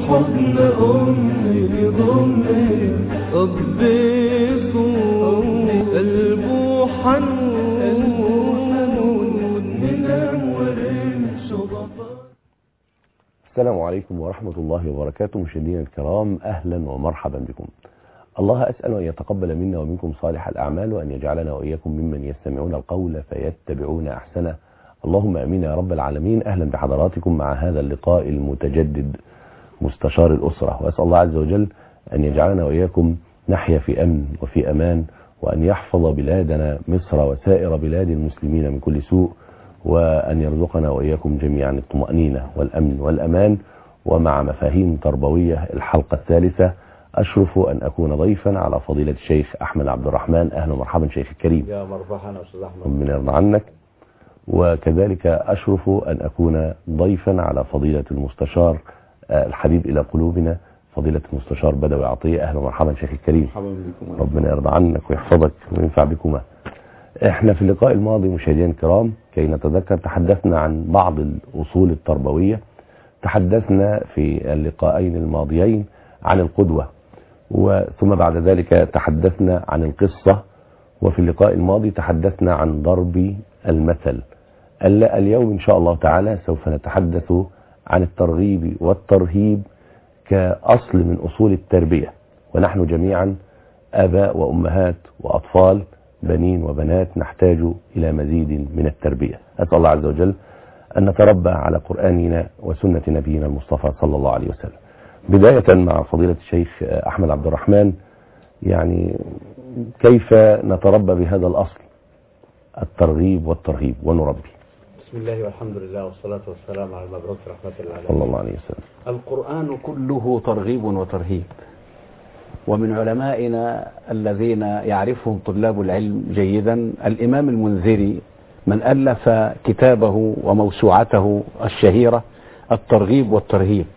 حضن أمي ضمي أقبضه قلبه حنون منور شبطة السلام عليكم ورحمة الله وبركاته مشاهدينا الكرام أهلا ومرحبا بكم الله أسأل أن يتقبل منا ومنكم صالح الأعمال وأن يجعلنا وإياكم ممن يستمعون القول فيتبعون أحسنه اللهم أمين يا رب العالمين أهلا بحضراتكم مع هذا اللقاء المتجدد مستشار الأسرة وأسأل الله عز وجل أن يجعلنا وإياكم نحيا في أمن وفي أمان وأن يحفظ بلادنا مصر وسائر بلاد المسلمين من كل سوء وأن يرزقنا وإياكم جميعا الطمأنينة والأمن والأمان ومع مفاهيم تربوية الحلقة الثالثة أشرف أن أكون ضيفا على فضيلة الشيخ أحمد عبد الرحمن أهلا ومرحبا شيخ الكريم يا مرحبا استاذ احمد ربنا يرضى عنك وكذلك أشرف أن أكون ضيفا على فضيلة المستشار آه، الحبيب إلى قلوبنا فضيلة المستشار بدوي عطية أهلا ومرحبا شيخ الكريم مرحبا بكم ربنا يرضى عنك ويحفظك وينفع بكما احنا في اللقاء الماضي مشاهدينا الكرام كي نتذكر تحدثنا عن بعض الأصول التربوية تحدثنا في اللقاءين الماضيين عن القدوة وثم بعد ذلك تحدثنا عن القصة وفي اللقاء الماضي تحدثنا عن ضرب المثل ال- اليوم إن شاء الله تعالى سوف نتحدث عن الترغيب والترهيب كأصل من أصول التربية ونحن جميعا آباء وأمهات وأطفال بنين وبنات نحتاج إلى مزيد من التربية أسأل الله عز وجل أن نتربى على قرآننا وسنة نبينا المصطفى صلى الله عليه وسلم بداية مع فضيلة الشيخ أحمد عبد الرحمن يعني كيف نتربى بهذا الأصل الترغيب والترهيب ونربي بسم الله والحمد لله والصلاة والسلام على المبعوث رحمة العالمين صلى الله عليه وسلم القرآن كله ترغيب وترهيب ومن علمائنا الذين يعرفهم طلاب العلم جيدا الإمام المنذري من ألف كتابه وموسوعته الشهيرة الترغيب والترهيب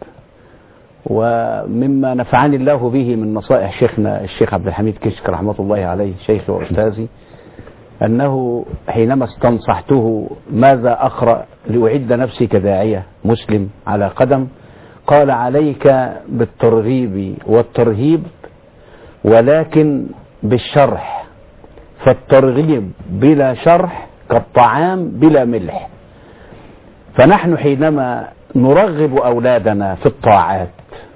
ومما نفعني الله به من نصائح شيخنا الشيخ عبد الحميد كشك رحمة الله عليه شيخي وأستاذي أنه حينما استنصحته ماذا أقرأ لأعد نفسي كداعية مسلم على قدم قال عليك بالترغيب والترهيب ولكن بالشرح فالترغيب بلا شرح كالطعام بلا ملح فنحن حينما نرغب أولادنا في الطاعات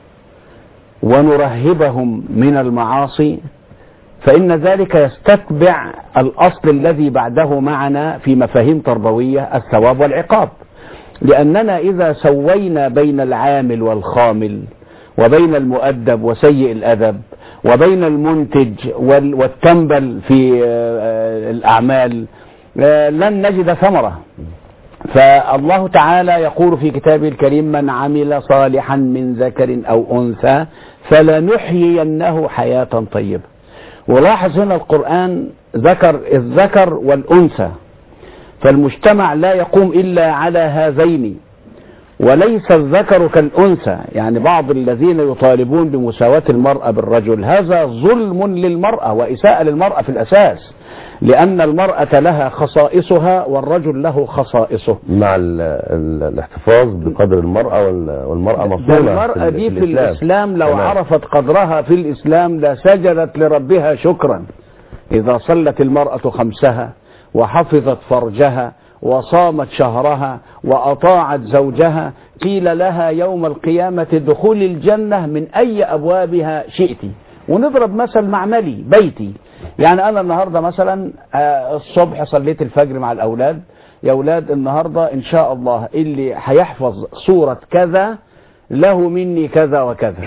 ونرهبهم من المعاصي فإن ذلك يستتبع الأصل الذي بعده معنا في مفاهيم تربوية الثواب والعقاب لأننا إذا سوينا بين العامل والخامل وبين المؤدب وسيء الأدب وبين المنتج وال- والتنبل في آه، الأعمال آه، لن نجد ثمرة فالله تعالى يقول في كتابه الكريم من عمل صالحا من ذكر أو أنثى فلنحيينه حياة طيبة ولاحظ هنا القرآن ذكر الذكر والأنثى فالمجتمع لا يقوم إلا على هذين وليس الذكر كالأنثى يعني بعض الذين يطالبون بمساواة المرأة بالرجل هذا ظلم للمرأة وإساءة للمرأة في الأساس لأن المرأة لها خصائصها والرجل له خصائصه مع ال ال الاحتفاظ بقدر المرأة وال- والمرأة ده مصونة المرأة ال- دي في الإسلام لو تمام. عرفت قدرها في الإسلام لسجدت لربها شكرا إذا صلت المرأة خمسها وحفظت فرجها وصامت شهرها وأطاعت زوجها قيل لها يوم القيامة دخول الجنة من أي أبوابها شئت ونضرب مثل معملي بيتي يعني أنا النهاردة مثلا آه، الصبح صليت الفجر مع الأولاد يا أولاد النهاردة إن شاء الله اللي هيحفظ سورة كذا له مني كذا وكذا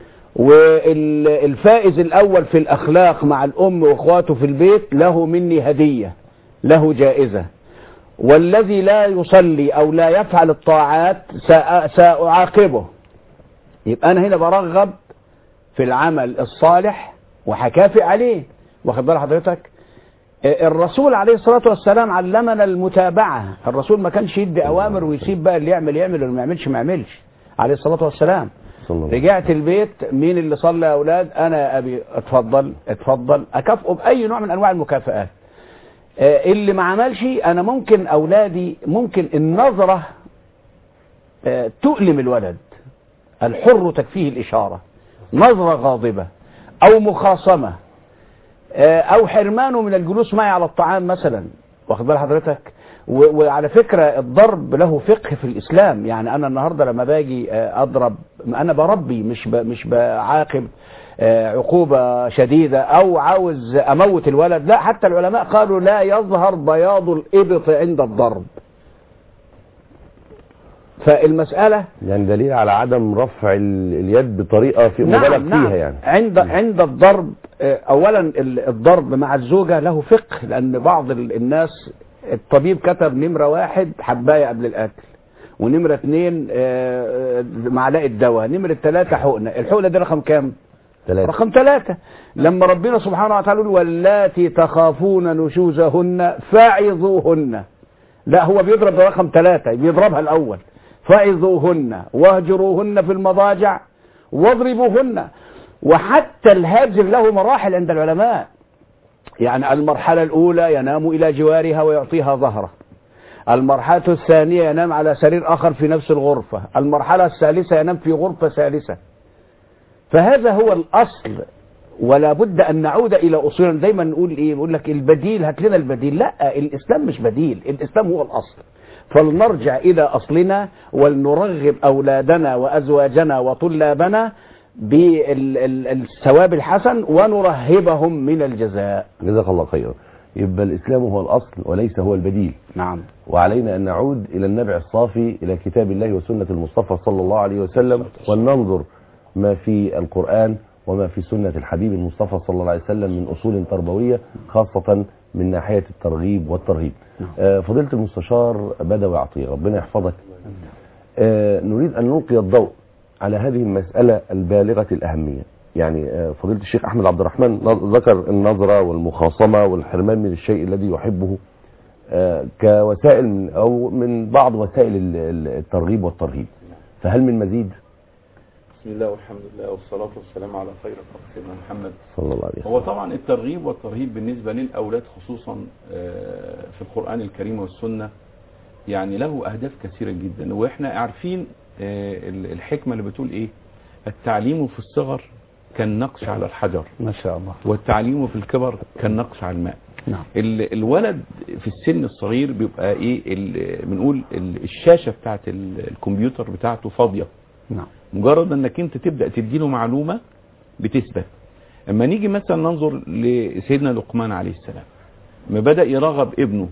والفائز الأول في الأخلاق مع الأم وإخواته في البيت له مني هدية له جائزة والذي لا يصلي أو لا يفعل الطاعات سأ- سأعاقبه يبقى أنا هنا برغب في العمل الصالح وهكافئ عليه واخد بال حضرتك آه، الرسول عليه الصلاة والسلام علمنا المتابعة الرسول ما كانش يدي أوامر ويسيب بقى اللي يعمل يعمل واللي ما يعملش ما يعملش عليه الصلاة والسلام صلى الله عليه رجعت البيت مين اللي صلى يا أولاد أنا يا أبي اتفضل اتفضل أكافئه بأي نوع من أنواع المكافآت آه، اللي ما عملش أنا ممكن أولادي ممكن النظرة آه، تؤلم الولد الحر تكفيه الإشارة نظرة غاضبة أو مخاصمة آه، أو حرمانه من الجلوس معي على الطعام مثلا واخد بال حضرتك و- وعلى فكرة الضرب له فقه في الإسلام يعني أنا النهاردة لما باجي آه، أضرب أنا بربي مش ب- مش بعاقب آه، عقوبة شديدة أو عاوز أموت الولد لا حتى العلماء قالوا لا يظهر بياض الإبط عند الضرب فالمسألة يعني دليل على عدم رفع ال- اليد بطريقه في مبالغ نعم نعم فيها يعني عند عند الضرب آه، اولا ال- الضرب مع الزوجه له فقه لان بعض ال- الناس الطبيب كتب نمره واحد حبايه قبل الاكل ونمره اثنين آه، آه، معلقه دواء نمره ثلاثه حقنه الحقنه دي رقم كام ثلاثه رقم ثلاثة لما ربنا سبحانه وتعالى يقول واللاتي تخافون نشوزهن فاعظوهن لا هو بيضرب برقم ثلاثة بيضربها الأول فاعظوهن واهجروهن في المضاجع واضربوهن وحتى الهاجر له مراحل عند العلماء يعني المرحلة الأولى ينام إلى جوارها ويعطيها ظهره المرحلة الثانية ينام على سرير آخر في نفس الغرفة المرحلة الثالثة ينام في غرفة ثالثة فهذا هو الأصل ولا بد أن نعود إلى أصولنا دايما نقول إيه بقول لك البديل هات لنا البديل لا الإسلام مش بديل الإسلام هو الأصل فلنرجع إلى أصلنا ولنرغب أولادنا وأزواجنا وطلابنا بالثواب الحسن ونرهبهم من الجزاء جزاك الله خيرا يبقى الاسلام هو الاصل وليس هو البديل نعم وعلينا أن نعود إلى النبع الصافي إلى كتاب الله وسنة المصطفى صلى الله عليه وسلم ولننظر ما في القرآن وما في سنة الحبيب المصطفى صلى الله عليه وسلم من أصول تربوية خاصة من ناحية الترغيب والترهيب آه، فضيلة المستشار بدوي عطية ربنا يحفظك آه، نريد أن نلقي الضوء على هذه المسألة البالغة الأهمية يعني آه، فضيلة الشيخ أحمد عبد الرحمن نظ- ذكر النظرة والمخاصمة والحرمان من الشيء الذي يحبه آه، كوسائل من أو من بعض وسائل ال- ال- الترغيب والترهيب فهل من مزيد بسم الله والحمد لله والصلاة والسلام على خير خلق سيدنا محمد صلى الله عليه وسلم هو طبعا الترغيب والترهيب بالنسبة للأولاد خصوصا آه، في القرآن الكريم والسنة يعني له أهداف كثيرة جدا وإحنا عارفين آه، ال- الحكمة اللي بتقول إيه التعليم في الصغر كالنقش على الحجر ما شاء الله والتعليم في الكبر كالنقش على الماء نعم ال- الولد في السن الصغير بيبقى ايه ال- بنقول ال- الشاشه بتاعت ال- الكمبيوتر بتاعته فاضيه نعم مجرد انك انت تبدا تديله معلومه بتثبت اما نيجي مثلا ننظر لسيدنا لقمان عليه السلام ما بدا يرغب ابنه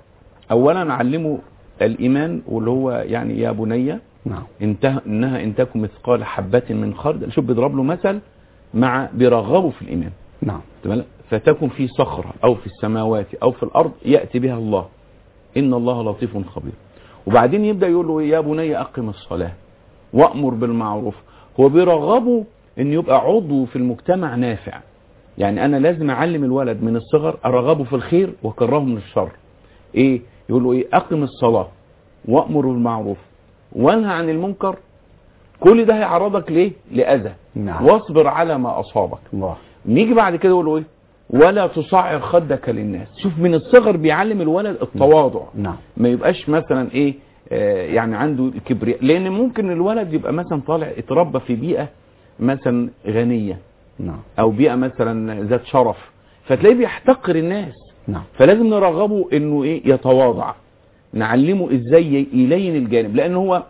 اولا علمه الايمان واللي هو يعني يا بني نعم انتهى انها ان تكن مثقال حبه من خردل شوف بيضرب له مثل مع بيرغبه في الايمان نعم تمام؟ فتكن في صخرة أو في السماوات أو في الأرض يأتي بها الله إن الله لطيف خبير وبعدين يبدأ يقول له يا بني أقم الصلاة وأمر بالمعروف هو بيرغبه أن يبقى عضو في المجتمع نافع يعني أنا لازم أعلم الولد من الصغر أرغبه في الخير وأكرهه من الشر إيه يقول له إيه أقم الصلاة وأمر بالمعروف وانهى عن المنكر كل ده هيعرضك ليه لأذى نعم واصبر على ما أصابك الله نيجي بعد كده يقول له ايه ولا تصعر خدك للناس شوف من الصغر بيعلم الولد التواضع نعم ما يبقاش مثلا ايه آه يعني عنده كبرياء لان ممكن الولد يبقى مثلا طالع اتربى في بيئه مثلا غنيه نعم او بيئه مثلا ذات شرف فتلاقيه بيحتقر الناس نعم فلازم نرغبه انه ايه يتواضع نعلمه ازاي يلين الجانب لان هو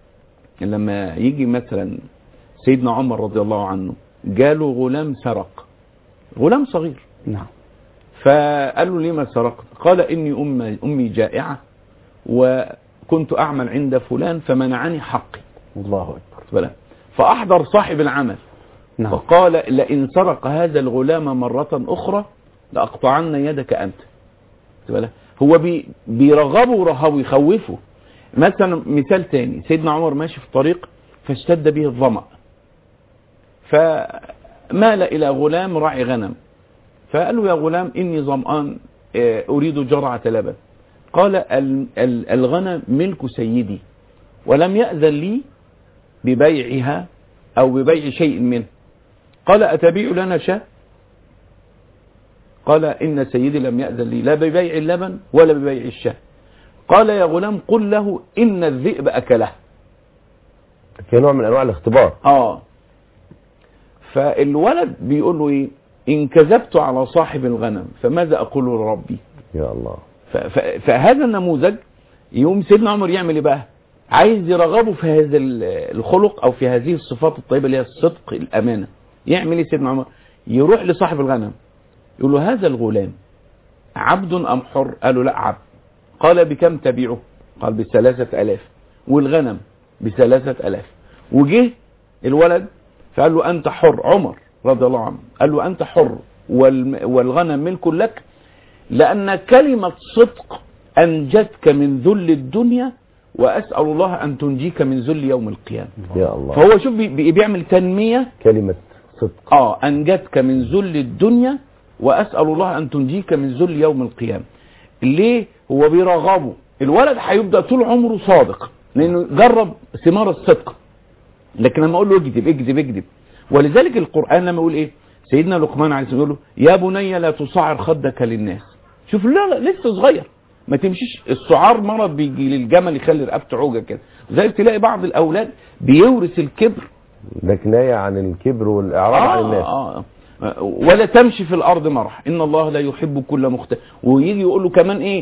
لما يجي مثلا سيدنا عمر رضي الله عنه جاله غلام سرق غلام صغير نعم فقال له لما سرقت قال اني امي امي جائعه وكنت اعمل عند فلان فمنعني حقي الله أكبر خد بالك؟ فاحضر صاحب العمل نعم فقال لئن سرق هذا الغلام مرة أخرى لأقطعن يدك أنت خد بالك؟ هو بي بيرغبه ورهبه يخوفه مثلا مثال تاني سيدنا عمر ماشي في طريق فاشتد به الظمأ فمال إلى غلام راعي غنم فقال له يا غلام إني ظمآن آه، أريد جرعة لبن قال ال- ال- الغنم ملك سيدي ولم يأذن لي ببيعها أو ببيع شيء منه قال أتبيع لنا شاة قال إن سيدي لم يأذن لي لا ببيع اللبن ولا ببيع الشاة قال يا غلام قل له إن الذئب أكله كنوع من انواع الاختبار اه فالولد بيقول له ايه ان كذبت على صاحب الغنم فماذا اقول لربي يا الله ف- ف- فهذا النموذج يقوم سيدنا عمر يعمل ايه بقى عايز يرغبه في هذا ال- الخلق او في هذه الصفات الطيبه اللي هي الصدق الامانه يعمل ايه سيدنا عمر يروح لصاحب الغنم يقول له هذا الغلام عبد ام حر قال له لا عبد قال بكم تبيعه قال بثلاثة ألاف والغنم بثلاثة ألاف وجه الولد فقال له أنت حر عمر رضي الله عنه قال له أنت حر والم- والغنم ملك لك لأن كلمة صدق أنجتك من ذل الدنيا وأسأل الله أن تنجيك من ذل يوم القيامة يا الله فهو شوف بي- بي- بيعمل تنمية كلمة صدق اه انجتك من ذل الدنيا واسال الله ان تنجيك من ذل يوم القيامه ليه هو بيرغبه الولد هيبدا طول عمره صادق لانه جرب ثمار الصدق لكن لما اقول له اكذب اكذب اكذب ولذلك القران لما يقول ايه سيدنا لقمان عليه السلام يقول له يا بني لا تصعر خدك للناس شوف لا لا لسه صغير ما تمشيش السعار مرض بيجي للجمل يخلي رقبته عوجه كده زي تلاقي بعض الاولاد بيورث الكبر ده كناية عن الكبر والإعراض عن الناس آه آه. ولا تمشي في الارض مرح ان الله لا يحب كل مختال ويجي يقول له كمان ايه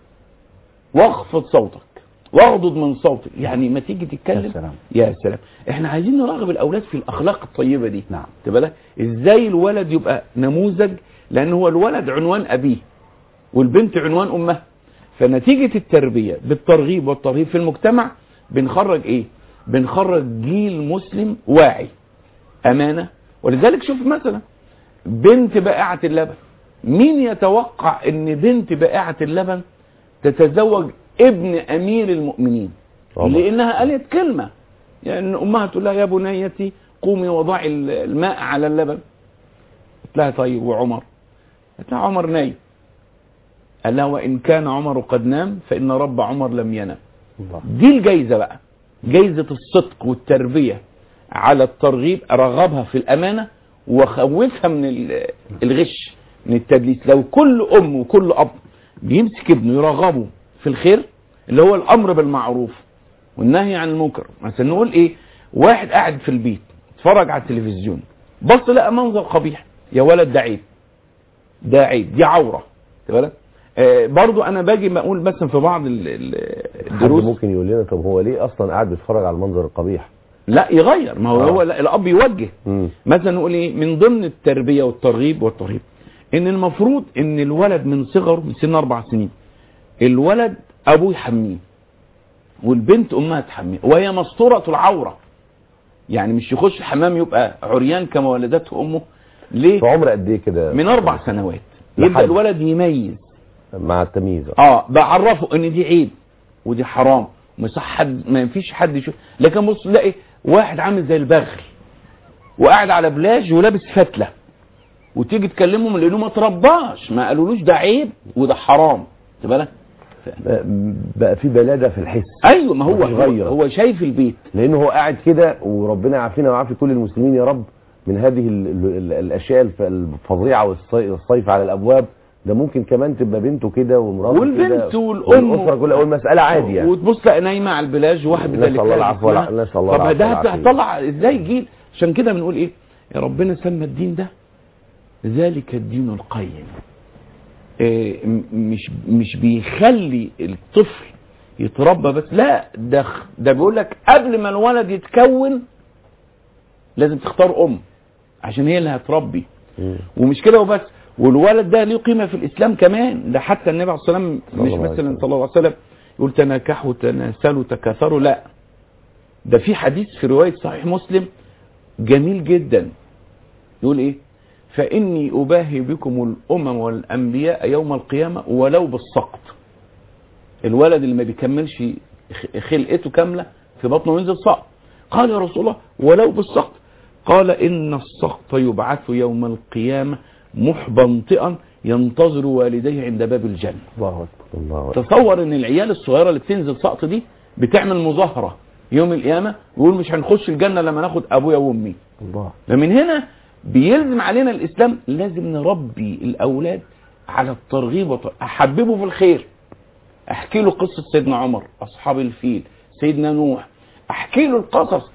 واخفض صوتك واغضض من صوتك يعني ما تيجي تتكلم يا سلام. يا سلام احنا عايزين نراغب الاولاد في الاخلاق الطيبه دي نعم. تبقى بالك ازاي الولد يبقى نموذج لان هو الولد عنوان ابيه والبنت عنوان امها فنتيجه التربيه بالترغيب والترهيب في المجتمع بنخرج ايه بنخرج جيل مسلم واعي امانه ولذلك شوف مثلا بنت بائعه اللبن مين يتوقع ان بنت بائعه اللبن تتزوج ابن امير المؤمنين طبعا. لانها قالت كلمه يعني امها تقول لها يا بنيتي قومي وضعي الماء على اللبن قلت لها طيب وعمر قلت لها عمر نايم قال لها وان كان عمر قد نام فان رب عمر لم ينم الله دي الجايزة بقى جايزة الصدق والتربية على الترغيب رغبها في الأمانة وخوفها من ال- الغش من التدليس لو كل أم وكل أب بيمسك ابنه يرغبه في الخير اللي هو الأمر بالمعروف والنهي عن المنكر مثلا نقول إيه واحد قاعد في البيت اتفرج على التلفزيون بص لقى منظر قبيح يا ولد ده عيب ده عيب دي عورة خد بالك آه برضو انا باجي بقول مثلا في بعض ال- ال- حد الدروس ممكن يقول لنا طب هو ليه أصلا قاعد بيتفرج على المنظر القبيح لا يغير ما هو آه. هو لا الاب يوجه مم. مثلا نقول ايه من ضمن التربيه والترغيب والترهيب ان المفروض ان الولد من صغره من سن اربع سنين الولد ابوه يحميه والبنت امها تحميه وهي مستوره العوره يعني مش يخش الحمام يبقى عريان كما ولدته امه ليه في عمر قد إيه كده من اربع سنوات يبدا لحد. الولد يميز مع التمييز اه بعرفه ان دي عيب ودي حرام ما يصح حد ما ينفيش حد يشوف لكن بص تلاقي واحد عامل زي البغل وقاعد على بلاج ولابس فتله وتيجي تكلمهم لانه ما ترباش ما قالولوش ده عيب وده حرام خد بالك بقى في بلادة في الحس ايوه ما هو مفيش هو, غيرة. هو شايف البيت لأنه هو قاعد كده وربنا يعافينا ويعافي كل المسلمين يا رب من هذه ال ال ال الأشياء الف- الفظيعة والصي- والصيف على الأبواب ده ممكن كمان تبقى بنته كده ومراته والبنت كده والام والأسرة كلها والمسألة عادي يعني وتبص تلاقي نايمه على البلاج واحد نسأل بذلك الله العفو والع- اسمها. نسأل الله طب العفو ده والعافية. هتطلع ازاي جيل عشان كده بنقول ايه يا ربنا سمى الدين ده ذلك الدين القيم إيه م- مش مش بيخلي الطفل يتربى بس لا ده خ- ده بيقول لك قبل ما الولد يتكون لازم تختار ام عشان هي اللي هتربي مم. ومش كده وبس والولد ده ليه قيمه في الاسلام كمان ده حتى النبي عليه الصلاه والسلام صلى مش الله عليه مثلا وسلم. صلى الله عليه وسلم يقول تناكحوا تناسلوا تكاثروا لا ده في حديث في روايه صحيح مسلم جميل جدا يقول ايه فاني اباهي بكم الامم والانبياء يوم القيامه ولو بالسقط الولد اللي ما بيكملش خ- خلقته كامله في بطنه ينزل سقط قال يا رسول الله ولو بالسقط قال ان السقط يبعث يوم القيامه محبنطئا ينتظر والديه عند باب الجنه الله اكبر الله أكبر. تصور ان العيال الصغيره اللي بتنزل سقط دي بتعمل مظاهره يوم القيامه ويقول مش هنخش الجنه لما ناخد ابويا وامي الله فمن هنا بيلزم علينا الاسلام لازم نربي الاولاد على الترغيب والتر- احببه في الخير احكي له قصه سيدنا عمر اصحاب الفيل سيدنا نوح احكي له القصص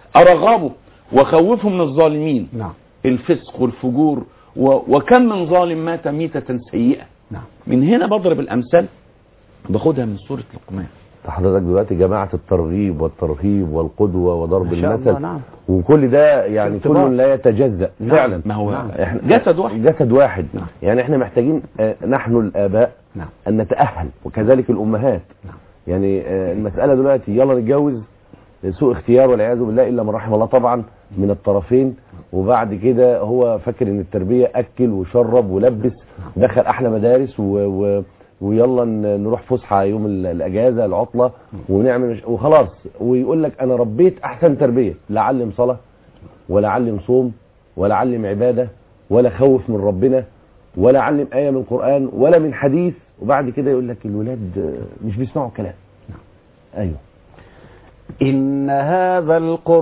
ارغبه واخوفه من الظالمين نعم الفسق والفجور و... وكم من ظالم مات ميتة سيئة نعم من هنا بضرب الامثال باخدها من سورة لقمان حضرتك دلوقتي جماعة الترغيب والترهيب والقدوة وضرب ما شاء الله، المثل نعم. وكل ده يعني ارتباط. كل لا يتجزأ فعلا ما هو نعم. احنا جسد واحد جسد واحد نعم. يعني احنا محتاجين آه، نحن الآباء نعم أن نتأهل وكذلك الأمهات نعم. يعني آه، المسألة دلوقتي يلا نتجوز سوء اختيار والعياذ بالله إلا من رحم الله طبعا من الطرفين وبعد كده هو فاكر ان التربية أكل وشرب ولبس دخل أحلى مدارس و... و... ويلا ن- نروح فسحة يوم ال- الأجازة العطلة ونعمل مش... وخلاص ويقول لك أنا ربيت أحسن تربية لا علم صلاة ولا علم صوم ولا علم عبادة ولا خوف من ربنا ولا علم آية من القرآن ولا من حديث وبعد كده يقول لك الولاد آه، مش بيسمعوا كلام أيوه إن هذا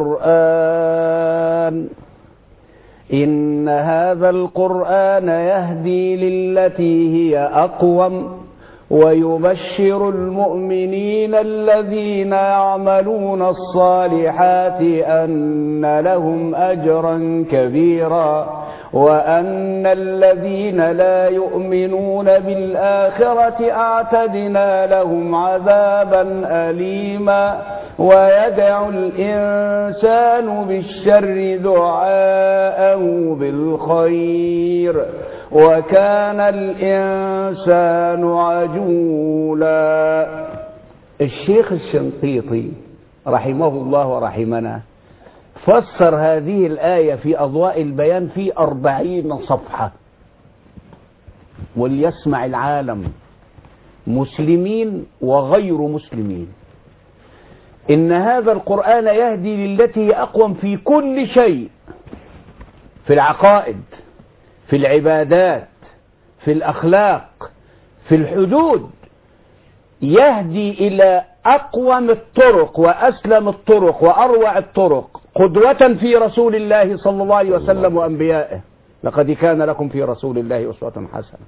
القرآن إن هذا القرآن يهدي للتي هي أقوم ويبشر المؤمنين الذين يعملون الصالحات أن لهم أجرا كبيرا وأن الذين لا يؤمنون بالآخرة أعتدنا لهم عذابا أليما ويدع الإنسان بالشر دعاءه بالخير وكان الإنسان عجولا الشيخ الشنقيطي رحمه الله ورحمنا فسر هذه الآية في أضواء البيان في أربعين صفحة وليسمع العالم مسلمين وغير مسلمين إن هذا القرآن يهدي للتي هي أقوم في كل شيء في العقائد في العبادات في الأخلاق في الحدود يهدي إلى أقوم الطرق وأسلم الطرق وأروع الطرق قدوة في رسول الله صلى الله عليه وسلم وأنبيائه لقد كان لكم في رسول الله أسوة حسنة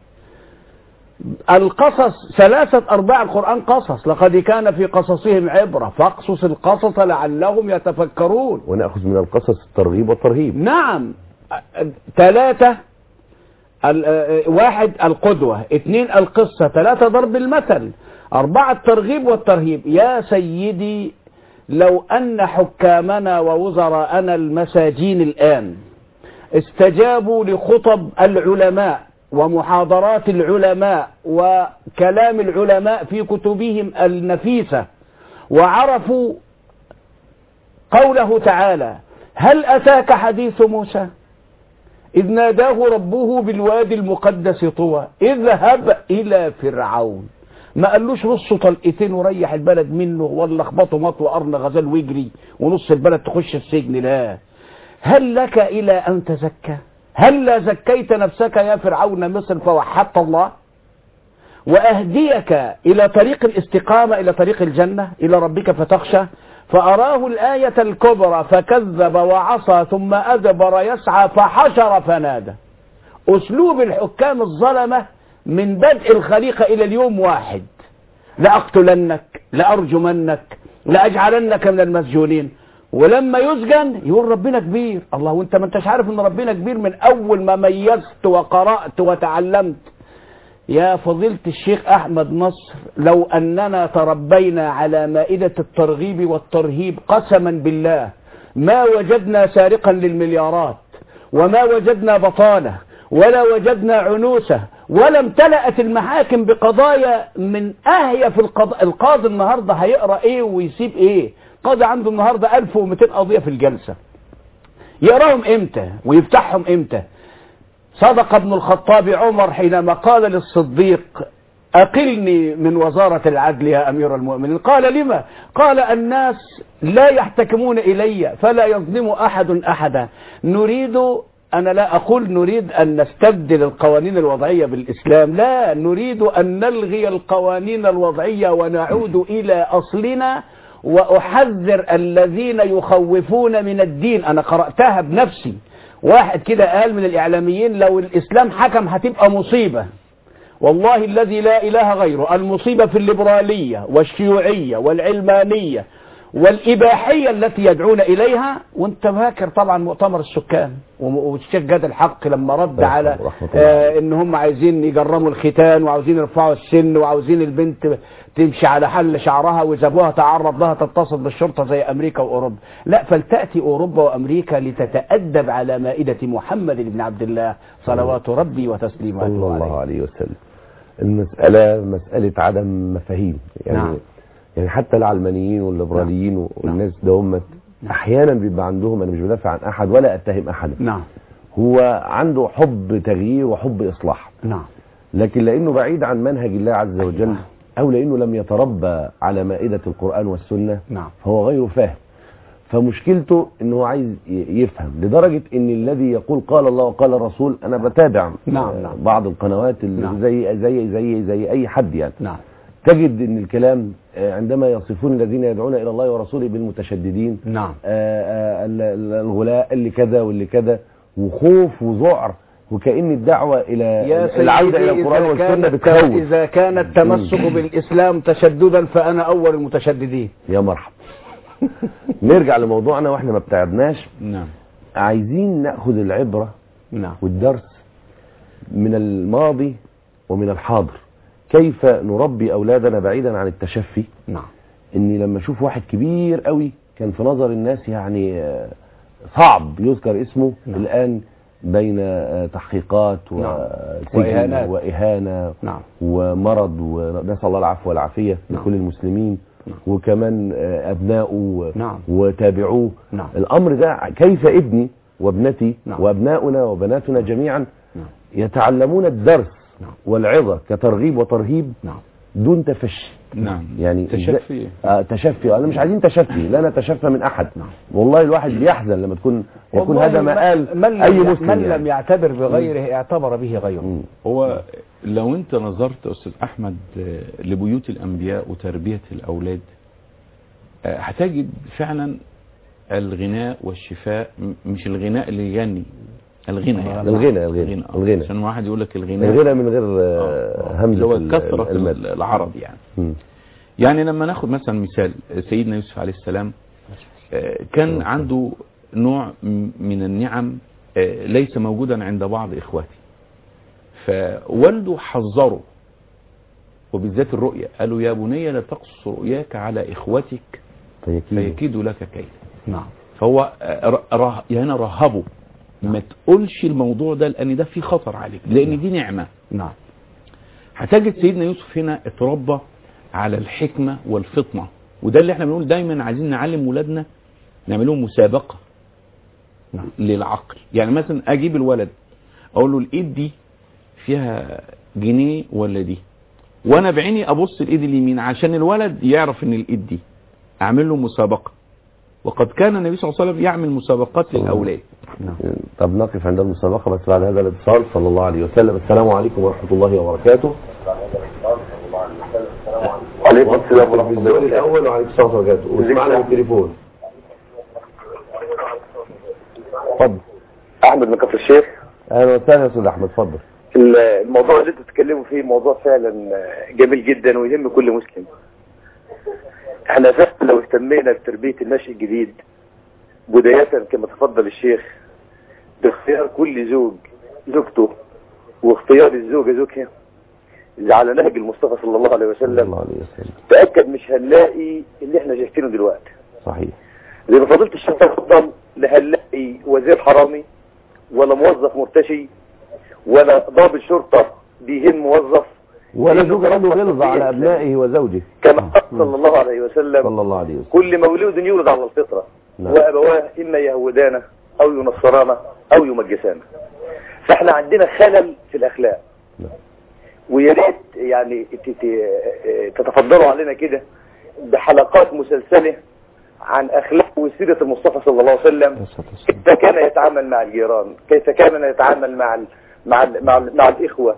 القصص ثلاثة أرباع القرآن قصص لقد كان في قصصهم عبرة فاقصص القصص لعلهم يتفكرون ونأخذ من القصص الترغيب والترهيب نعم ثلاثة ال- آه، واحد القدوة اثنين القصة ثلاثة ضرب المثل أربعة الترغيب والترهيب يا سيدي لو أن حكامنا ووزراءنا المساجين الآن استجابوا لخطب العلماء ومحاضرات العلماء وكلام العلماء في كتبهم النفيسة وعرفوا قوله تعالى هل أتاك حديث موسى إذ ناداه ربه بالوادي المقدس طوى اذهب إلى فرعون ما قالوش رصوا طلقتين وريح البلد منه ولا اخبطوا مطوى قرن غزال ويجري ونص البلد تخش السجن لا هل لك إلى أن تزكى هل لا زكيت نفسك يا فرعون مصر فوحدت الله وأهديك إلى طريق الاستقامة إلى طريق الجنة إلى ربك فتخشى فأراه الآية الكبرى فكذب وعصى ثم أدبر يسعى فحشر فنادى أسلوب الحكام الظلمة من بدء الخليقة إلى اليوم واحد لأقتلنك لأرجمنك لأجعلنك من المسجونين ولما يسجن يقول ربنا كبير الله وانت ما انتش عارف ان ربنا كبير من اول ما ميزت وقرأت وتعلمت يا فضيلة الشيخ أحمد نصر لو أننا تربينا على مائدة الترغيب والترهيب قسما بالله ما وجدنا سارقا للمليارات وما وجدنا بطالة ولا وجدنا عنوسة ولا امتلأت المحاكم بقضايا من أهيف القضاء القاضي النهاردة هيقرأ إيه ويسيب إيه قاضي عنده النهاردة 1200 قضية في الجلسة يقراهم إمتى ويفتحهم إمتى صدق ابن الخطاب عمر حينما قال للصديق أقلني من وزارة العدل يا أمير المؤمنين قال لما قال الناس لا يحتكمون إلي فلا يظلم أحد أحدا نريد أنا لا أقول نريد أن نستبدل القوانين الوضعية بالإسلام لا نريد أن نلغي القوانين الوضعية ونعود إلى أصلنا وأحذر الذين يخوفون من الدين أنا قرأتها بنفسي واحد كده قال من الإعلاميين لو الإسلام حكم هتبقى مصيبة والله الذي لا إله غيره المصيبة في الليبرالية والشيوعية والعلمانية والإباحية التي يدعون إليها وانت فاكر طبعا مؤتمر السكان وم- والشيخ جاد الحق لما رد رحمه- على رحمه الله آه ان هم عايزين يجرموا الختان وعاوزين يرفعوا السن وعاوزين البنت تمشي على حل شعرها واذا ابوها تعرض لها تتصل بالشرطه زي امريكا واوروبا لا فلتاتي اوروبا وامريكا لتتادب على مائده محمد بن عبد الله صلوات ربي وتسليماته صلى الله عليه عليه وسلم المسألة مسألة عدم مفاهيم يعني نعم. يعني حتى العلمانيين والليبراليين والناس ده هم احيانا بيبقى عندهم انا مش بدافع عن احد ولا اتهم احدا نعم هو عنده حب تغيير وحب اصلاح نعم لكن لانه بعيد عن منهج الله عز وجل او لانه لم يتربى على مائدة القرآن والسنة نعم فهو غير فاهم فمشكلته انه هو عايز ي- يفهم لدرجة ان الذي يقول قال الله وقال الرسول انا بتابع نعم، آه، نعم. بعض القنوات اللي نعم. زي زي زي زي اي حد يعني نعم تجد ان الكلام آه، عندما يصفون الذين يدعون الى الله ورسوله بالمتشددين نعم آه، آه، ال- ال- الغلاء اللي كذا واللي كذا وخوف وذعر وكأن الدعوة إلى يا العودة إلى سيدي القرآن إذا كان, والسنة الت- بتخوف إذا كان التمسك بالإسلام تشددا فأنا أول المتشددين يا مرحبا نرجع لموضوعنا واحنا ما ابتعدناش نعم عايزين ناخذ العبرة نعم والدرس من الماضي ومن الحاضر كيف نربي أولادنا بعيدا عن التشفي نعم اني لما اشوف واحد كبير قوي كان في نظر الناس يعني آه، صعب يذكر اسمه نعم. الان بين آه، تحقيقات نعم. وسجن وإهانات. واهانه نعم ومرض ونسال الله العفو والعافيه نعم. لكل المسلمين نعم. وكمان آه، ابنائه نعم. وتابعوه نعم. الامر ده كيف ابني وابنتي نعم. وابناؤنا وبناتنا جميعا نعم. يتعلمون الدرس نعم. والعظه كترغيب وترهيب نعم دون تفشي نعم يعني تشفي آه تشفي انا مش عايزين تشفي لا نتشفى من احد نعم. والله الواحد بيحزن لما تكون يكون والله هذا من- مآل من لم اي ي- مسلم من يعني. لم يعتبر بغيره اعتبر به غيره مم. هو لو انت نظرت يا استاذ احمد آه، لبيوت الانبياء وتربيه الاولاد آه، هتجد فعلا الغناء والشفاء م- مش الغناء اللي يغني الغنى يعني الغنى الغنى الغنى آه. الغنى عشان واحد يقول لك الغناء الغنى من غير آه، آه، آه. اللي همزه هو ال- كثره المد العرب يعني مم. يعني لما ناخد مثلا مثال سيدنا يوسف عليه السلام آه، كان عنده نوع م- من النعم آه، ليس موجودا عند بعض اخواته فوالده حذره وبالذات الرؤيا قالوا يا بني لا تقص رؤياك على اخوتك فيكيد فيكيدوا لك كيدا نعم فهو آه، ر- ره- هنا رهبه ما تقولش الموضوع ده لان ده فيه خطر عليك لان دي نعمه نعم هتجد سيدنا يوسف هنا اتربى على الحكمة والفطنة وده اللي احنا بنقول دايما عايزين نعلم ولادنا نعمل لهم مسابقة نعم. للعقل يعني مثلا اجيب الولد اقول له الايد دي فيها جنيه ولا دي وانا بعيني ابص الايد اليمين عشان الولد يعرف ان الايد دي اعمل له مسابقة وقد كان النبي صلى الله عليه وسلم يعمل مسابقات للاولاد نعم طب نقف عند المسابقه بس بعد هذا الاتصال صلى الله عليه وسلم السلام عليكم ورحمه الله وبركاته عليكم السلام ورحمة الله التلفزيون وبركاته الاول وعليكم السلام ورحمه الله وبركاته واسمعنا بالتليفون اتفضل أحمد من كفر الشيخ اهلا وسهلا يا استاذ احمد اتفضل الموضوع اللي انتوا بتتكلموا فيه موضوع فعلا جميل جدا ويهم كل مسلم احنا فعلا لو اهتمينا بتربية النشء الجديد بداية كما تفضل الشيخ باختيار كل زوج زوجته واختيار الزوجة زوجها على نهج المصطفى صلى الله عليه صلى وسلم الله عليه وسلم تأكد مش هنلاقي اللي احنا شايفينه دلوقتي صحيح زي ما فضلت الشيخ تفضل لا هنلاقي وزير حرامي ولا موظف مرتشي ولا ضابط شرطة بيهم موظف ولا لأنه زوج عنده تربى غلظه على تربية ابنائه وزوجه كما قال صلى الله عليه وسلم صلى الله عليه وسلم كل مولود يولد على الفطرة نعم. وأبواه إما يهودانه أو ينصرانه أو يمجسانه فاحنا عندنا خلل في الأخلاق نعم. ويا ريت يعني ت- ت- تتفضلوا علينا كده بحلقات مسلسلة عن أخلاق وسيرة المصطفى صلى الله عليه وسلم كيف كان يتعامل مع الجيران كيف كان يتعامل مع ال مع ال مع, ال مع الإخوة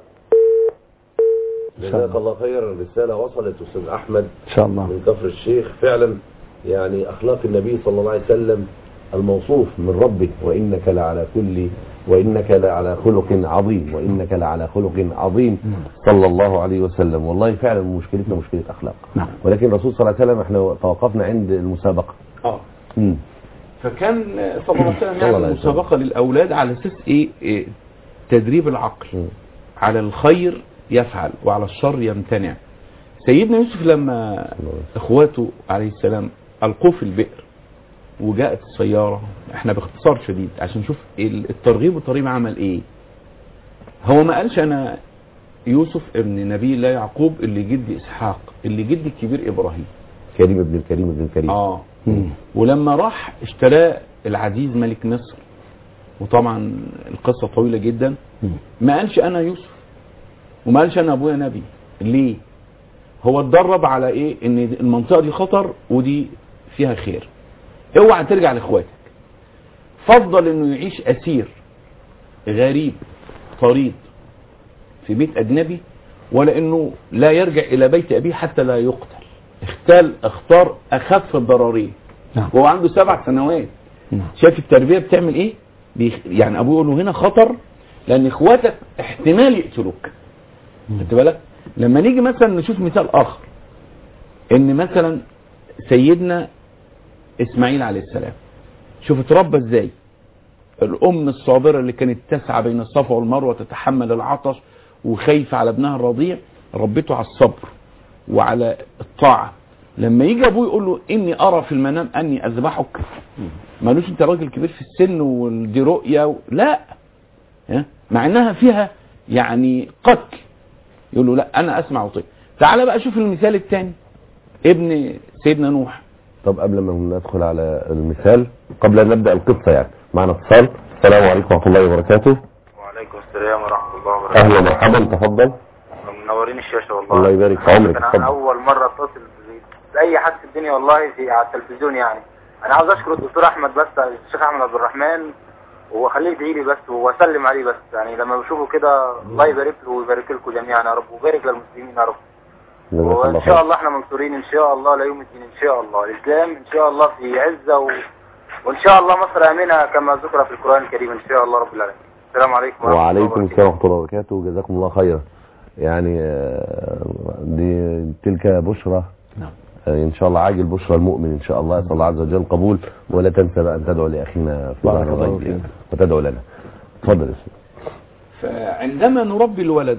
جزاك الله خيرا الرساله وصلت استاذ احمد ان شاء الله من كفر الشيخ فعلا يعني اخلاق النبي صلى الله عليه وسلم الموصوف من ربه وإنك لعلى كل وإنك لعلى خلق عظيم وإنك لعلى خلق عظيم صلى الله عليه وسلم والله فعلا مشكلتنا مشكلة أخلاق نعم. ولكن الرسول صلى الله عليه وسلم احنا توقفنا عند المسابقة اه مم. فكان صلى الله عليه وسلم صلى الله يعمل عليه وسلم. مسابقة للأولاد على أساس إيه, إيه تدريب العقل مم. على الخير يفعل وعلى الشر يمتنع سيدنا يوسف لما اخواته عليه السلام القوه في البئر وجاءت السياره احنا باختصار شديد عشان نشوف ال- الترغيب والترهيب عمل ايه هو ما قالش انا يوسف ابن نبي الله يعقوب اللي جدي اسحاق اللي جدي الكبير ابراهيم كريم ابن الكريم ابن الكريم اه مم. ولما راح اشتراه العزيز ملك مصر وطبعا القصه طويله جدا مم. ما قالش انا يوسف وما قالش انا ابويا نبي ليه هو اتدرب على ايه ان المنطقه دي خطر ودي فيها خير اوعى ترجع لاخواتك فضل انه يعيش اسير غريب طريد في بيت اجنبي ولا انه لا يرجع الى بيت ابيه حتى لا يقتل اختال اختار اخف الضررين نعم. وهو عنده سبع سنوات نعم. شايف التربيه بتعمل ايه بيخ... يعني ابوه يقول له هنا خطر لان اخواتك احتمال يقتلوك خدت بالك لما نيجي مثلا نشوف مثال اخر ان مثلا سيدنا اسماعيل عليه السلام شوف اتربى ازاي الام الصابره اللي كانت تسعى بين الصفا والمروه تتحمل العطش وخايفه على ابنها الرضيع ربته على الصبر وعلى الطاعه لما يجي ابوه يقول له اني ارى في المنام اني اذبحك مالوش انت راجل كبير في السن ودي رؤيه و... لا ها؟ مع انها فيها يعني قتل يقول له لا انا اسمع وطيع تعال بقى شوف المثال الثاني ابن سيدنا نوح طب قبل ما ندخل على المثال قبل ان نبدا القصه يعني معنا اتصال السلام عليكم ورحمه الله وبركاته وعليكم السلام ورحمة الله وبركاته اهلا ومرحبا تفضل منورين الشاشة والله الله يبارك في عمرك انا اتفضل اول مرة اتصل ب- بأي حد في الدنيا والله في على التلفزيون يعني انا عاوز اشكر الدكتور احمد بس الشيخ احمد عبد الرحمن واخليه يدعي لي بس واسلم عليه بس يعني لما بشوفه كده الله يبارك له ويبارك لكم جميعا يا رب ويبارك للمسلمين يا رب جزاك الله وان خير شاء الله احنا منصورين ان شاء الله لا يوم الدين ان شاء الله الاسلام ان شاء الله في عزة و... وان شاء الله مصر امنة كما ذكر في القرآن الكريم ان شاء الله رب العالمين السلام عليكم ورحمة الله وعليكم وبركاته. السلام ورحمه الله وبركاته جزاكم الله خيرا يعني آه، دي تلك بشرى نعم. آه، ان شاء الله عاجل بشرى المؤمن ان شاء الله اسال الله عز وجل قبول ولا تنسى بقى ان تدعو لاخينا في بارك ظهر الله الغيب فيك. يعني، وتدعو لنا اتفضل يا سيدي فعندما نربي الولد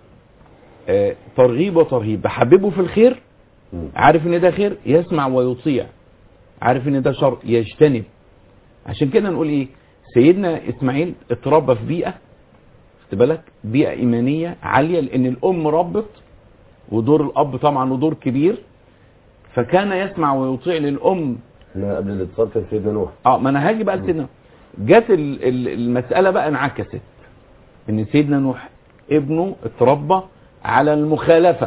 آه، ترغيب وترهيب بحببه في الخير مم. عارف ان ده خير يسمع ويطيع عارف ان ده شر يجتنب عشان كده نقول ايه سيدنا اسماعيل اتربى في بيئه خد بالك بيئه ايمانيه عاليه لان الام ربت ودور الاب طبعا له دور كبير فكان يسمع ويطيع للام احنا قبل الاتصال كان سيدنا نوح اه ما انا هاجي بقى لسيدنا جت ال- ال- المساله بقى انعكست ان سيدنا نوح ابنه اتربى على المخالفه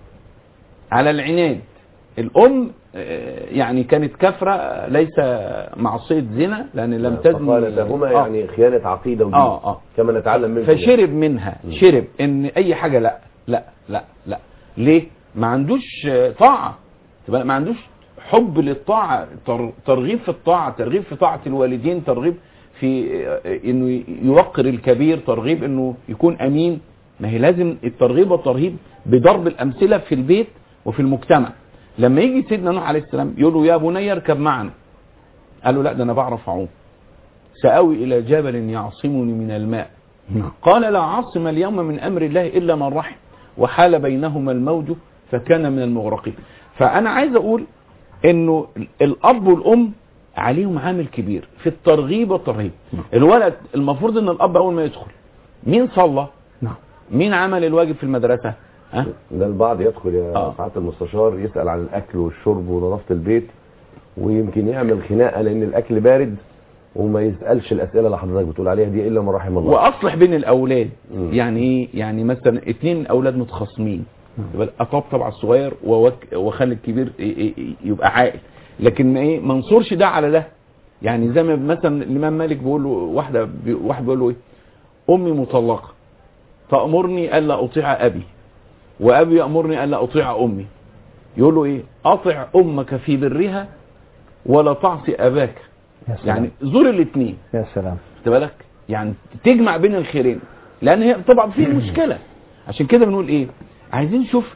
على العناد الام آه، يعني كانت كافره ليس معصيه زنا لان لم تزني فقال لهما آه. يعني خيانه عقيده ودين اه اه كما نتعلم منكم يعني. فشرب منها شرب ان اي حاجه لا لا لا لا ليه ما عندوش آه، طاعه تبقى ما عندوش حب للطاعه تر- ترغيب في الطاعه ترغيب في طاعه الوالدين ترغيب في آه، انه يوقر الكبير ترغيب انه يكون امين ما هي لازم الترغيب والترهيب بضرب الامثله في البيت وفي المجتمع لما يجي سيدنا نوح عليه السلام يقول له يا بني اركب معنا قال له لا ده انا بعرف اعوم ساوي الى جبل يعصمني من الماء نعم. قال لا عاصم اليوم من امر الله الا من رحم وحال بينهما الموج فكان من المغرقين فانا عايز اقول انه الاب والام عليهم عامل كبير في الترغيب والترهيب الولد المفروض ان الاب اول ما يدخل مين صلى نعم مين عمل الواجب في المدرسه ها ده البعض يدخل يا آه. سعاده المستشار يسال عن الاكل والشرب ونظافه البيت ويمكن يعمل خناقه لان الاكل بارد وما يسالش الاسئله اللي حضرتك بتقول عليها دي الا من رحم الله واصلح بين الاولاد مم. يعني ايه يعني مثلا اتنين اولاد متخاصمين يبقى اطبطب على الصغير ووك- واخلي الكبير ي- ي- يبقى عاقل لكن ما ايه ما انصرش ده على ده يعني زي ما مثلا الامام مالك بيقول له واحده بي- واحد بيقول له ايه امي مطلقه تامرني الا اطيع ابي وابي يامرني الا اطيع امي يقول له ايه اطع امك في برها ولا تعصي اباك يا سلام. يعني زور الاثنين يا سلام خد بالك يعني تجمع بين الخيرين لان هي طبعا في مشكله عشان كده بنقول ايه عايزين نشوف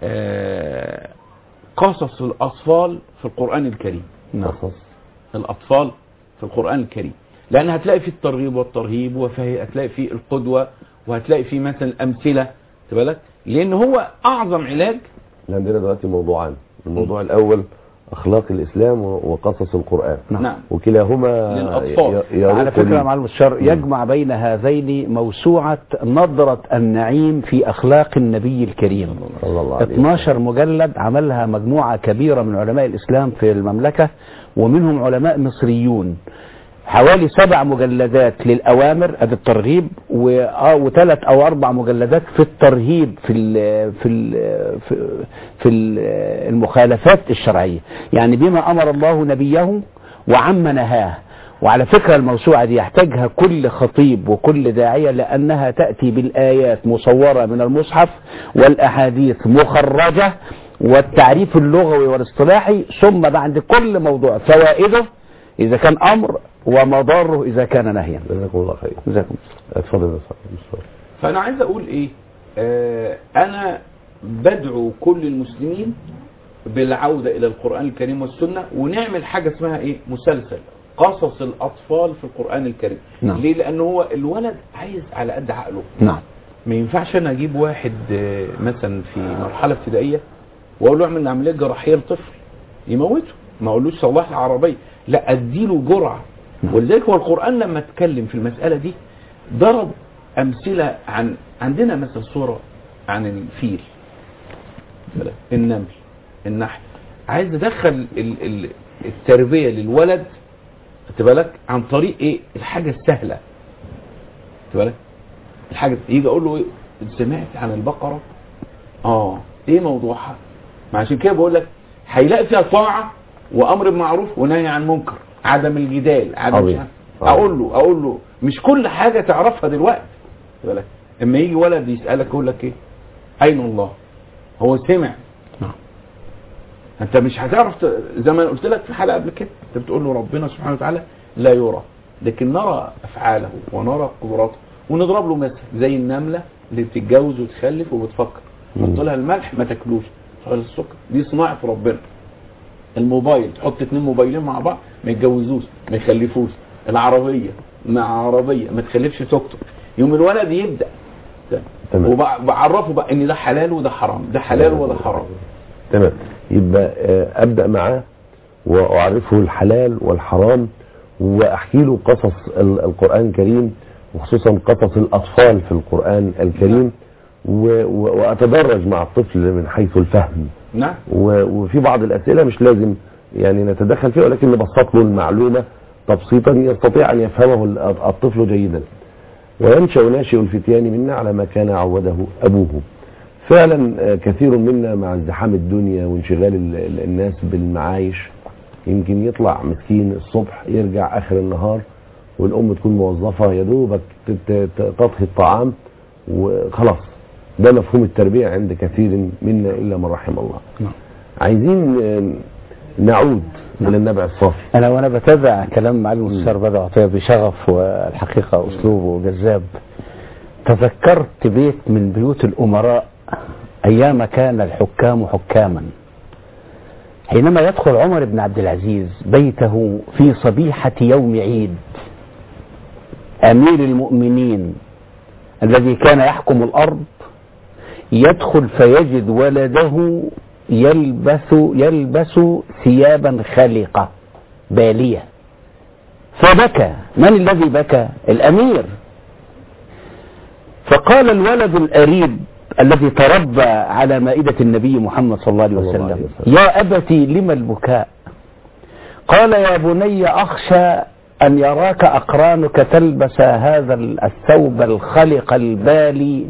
آه قصص الاطفال في القران الكريم قصص الاطفال في القران الكريم لان هتلاقي فيه الترغيب والترهيب وهتلاقي فيه القدوه وهتلاقي فيه مثلا امثله خد بالك لان هو اعظم علاج احنا عندنا دلوقتي موضوعان الموضوع الاول اخلاق الاسلام و- وقصص القران نعم وكلاهما للأطفال. ي- يروق على فكرة لي- مع المستشار يجمع بين هذين موسوعة نظرة النعيم في أخلاق النبي الكريم صلى الله عليه وسلم 12 مجلد عملها مجموعة كبيرة من علماء الإسلام في المملكة ومنهم علماء مصريون حوالي سبع مجلدات للأوامر أدي الترغيب و- آه، وثلاث أو أربع مجلدات في الترهيب في ال في ال في, في ال المخالفات الشرعية يعني بما أمر الله نبيه وعما نهاه وعلى فكرة الموسوعة دي يحتاجها كل خطيب وكل داعية لأنها تأتي بالآيات مصورة من المصحف والأحاديث مخرجة والتعريف اللغوي والاصطلاحي ثم بعد كل موضوع فوائده إذا كان أمر ومضاره إذا كان نهيا جزاكم الله خير جزاكم اتفضل يا استاذ فانا عايز اقول ايه آه انا بدعو كل المسلمين بالعودة الى القرآن الكريم والسنة ونعمل حاجة اسمها ايه مسلسل قصص الاطفال في القرآن الكريم نعم. ليه لان هو الولد عايز على قد عقله نعم ما ينفعش انا اجيب واحد آه، مثلا في مرحلة ابتدائية واقول له اعمل عملية جراحية لطفل يموته ما اقولوش صلح العربية لا اديله جرعة ولذلك هو القرآن لما اتكلم في المسألة دي ضرب امثلة عن عندنا مثلا صورة عن الفيل مثلا النمل النحل عايز ادخل ال- ال- التربية للولد خدت بالك عن طريق ايه الحاجة السهلة خدت بالك الحاجة يجي اقول له ايه سمعت عن البقرة اه ايه موضوعها ما عشان كده بقول لك هيلاقي فيها طاعة وامر بمعروف ونهي عن منكر عدم الجدال عدم عظيم. مش عارف. اقول له اقول له مش كل حاجة تعرفها دلوقتي خد بالك اما يجي ولد يسألك يقول لك ايه اين الله هو سمع نعم. انت مش هتعرف ت... زي ما أنا قلت لك في حلقه قبل كده انت بتقول له ربنا سبحانه وتعالى لا يرى لكن نرى افعاله ونرى قدراته ونضرب له مثل زي النمله اللي بتتجوز وتخلف وبتفكر تحط لها الملح ما تاكلوش تحط لها السكر دي صناعه ربنا الموبايل تحط اتنين موبايلين مع بعض ما يتجوزوش ما يخلفوش العربيه مع عربيه ما تخلفش توك توك يوم الولد يبدا تمام. وبعرفه بقى ان ده حلال وده حرام ده حلال وده حرام تمام يبقى آه، ابدا معاه واعرفه الحلال والحرام واحكي له قصص ال- القران الكريم وخصوصا قصص الاطفال في القران الكريم و- و- واتدرج مع الطفل من حيث الفهم نعم و- وفي بعض الاسئله مش لازم يعني نتدخل فيها ولكن نبسط له المعلومه تبسيطا يستطيع ان يفهمه ال- الطفل جيدا وينشا ناشئ الفتيان منا على ما كان عوده ابوه فعلا آه، كثير منا مع ازدحام الدنيا وانشغال ال- ال- الناس بالمعايش يمكن يطلع مسكين الصبح يرجع اخر النهار والام تكون موظفه يا دوبك ت- ت- ت- تطهي الطعام وخلاص ده مفهوم التربيه عند كثير منا الا من رحم الله نعم. عايزين آه، نعود الى النبع الصافي أنا وأنا بتابع كلام معالي المستشار بدر عطية بشغف والحقيقة أسلوبه جذاب تذكرت بيت من بيوت الأمراء أيام كان الحكام حكاما حينما يدخل عمر بن عبد العزيز بيته في صبيحة يوم عيد أمير المؤمنين الذي كان يحكم الأرض يدخل فيجد ولده يلبس يلبس ثيابا خلقة بالية فبكى من الذي بكى الأمير فقال الولد الأريب الذي تربى على مائدة النبي محمد صلى الله عليه صلى الله عليه وسلم وسلم. يا أبتي لم البكاء قال يا بني أخشى أن يراك أقرانك تلبس هذا الثوب الخلق البالي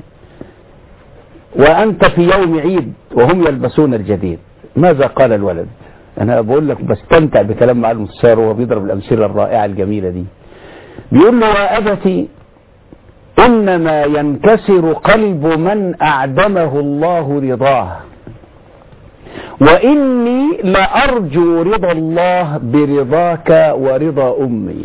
وأنت في يوم عيد وهم يلبسون الجديد ماذا قال الولد أنا بقول لك بستمتع بكلام مع المستشار وهو بيضرب الأمثلة الرائعة الجميلة دي بيقول له يا أبتي إنما ينكسر قلب من أعدمه الله رضاه وإني لأرجو رضا الله برضاك ورضا أمي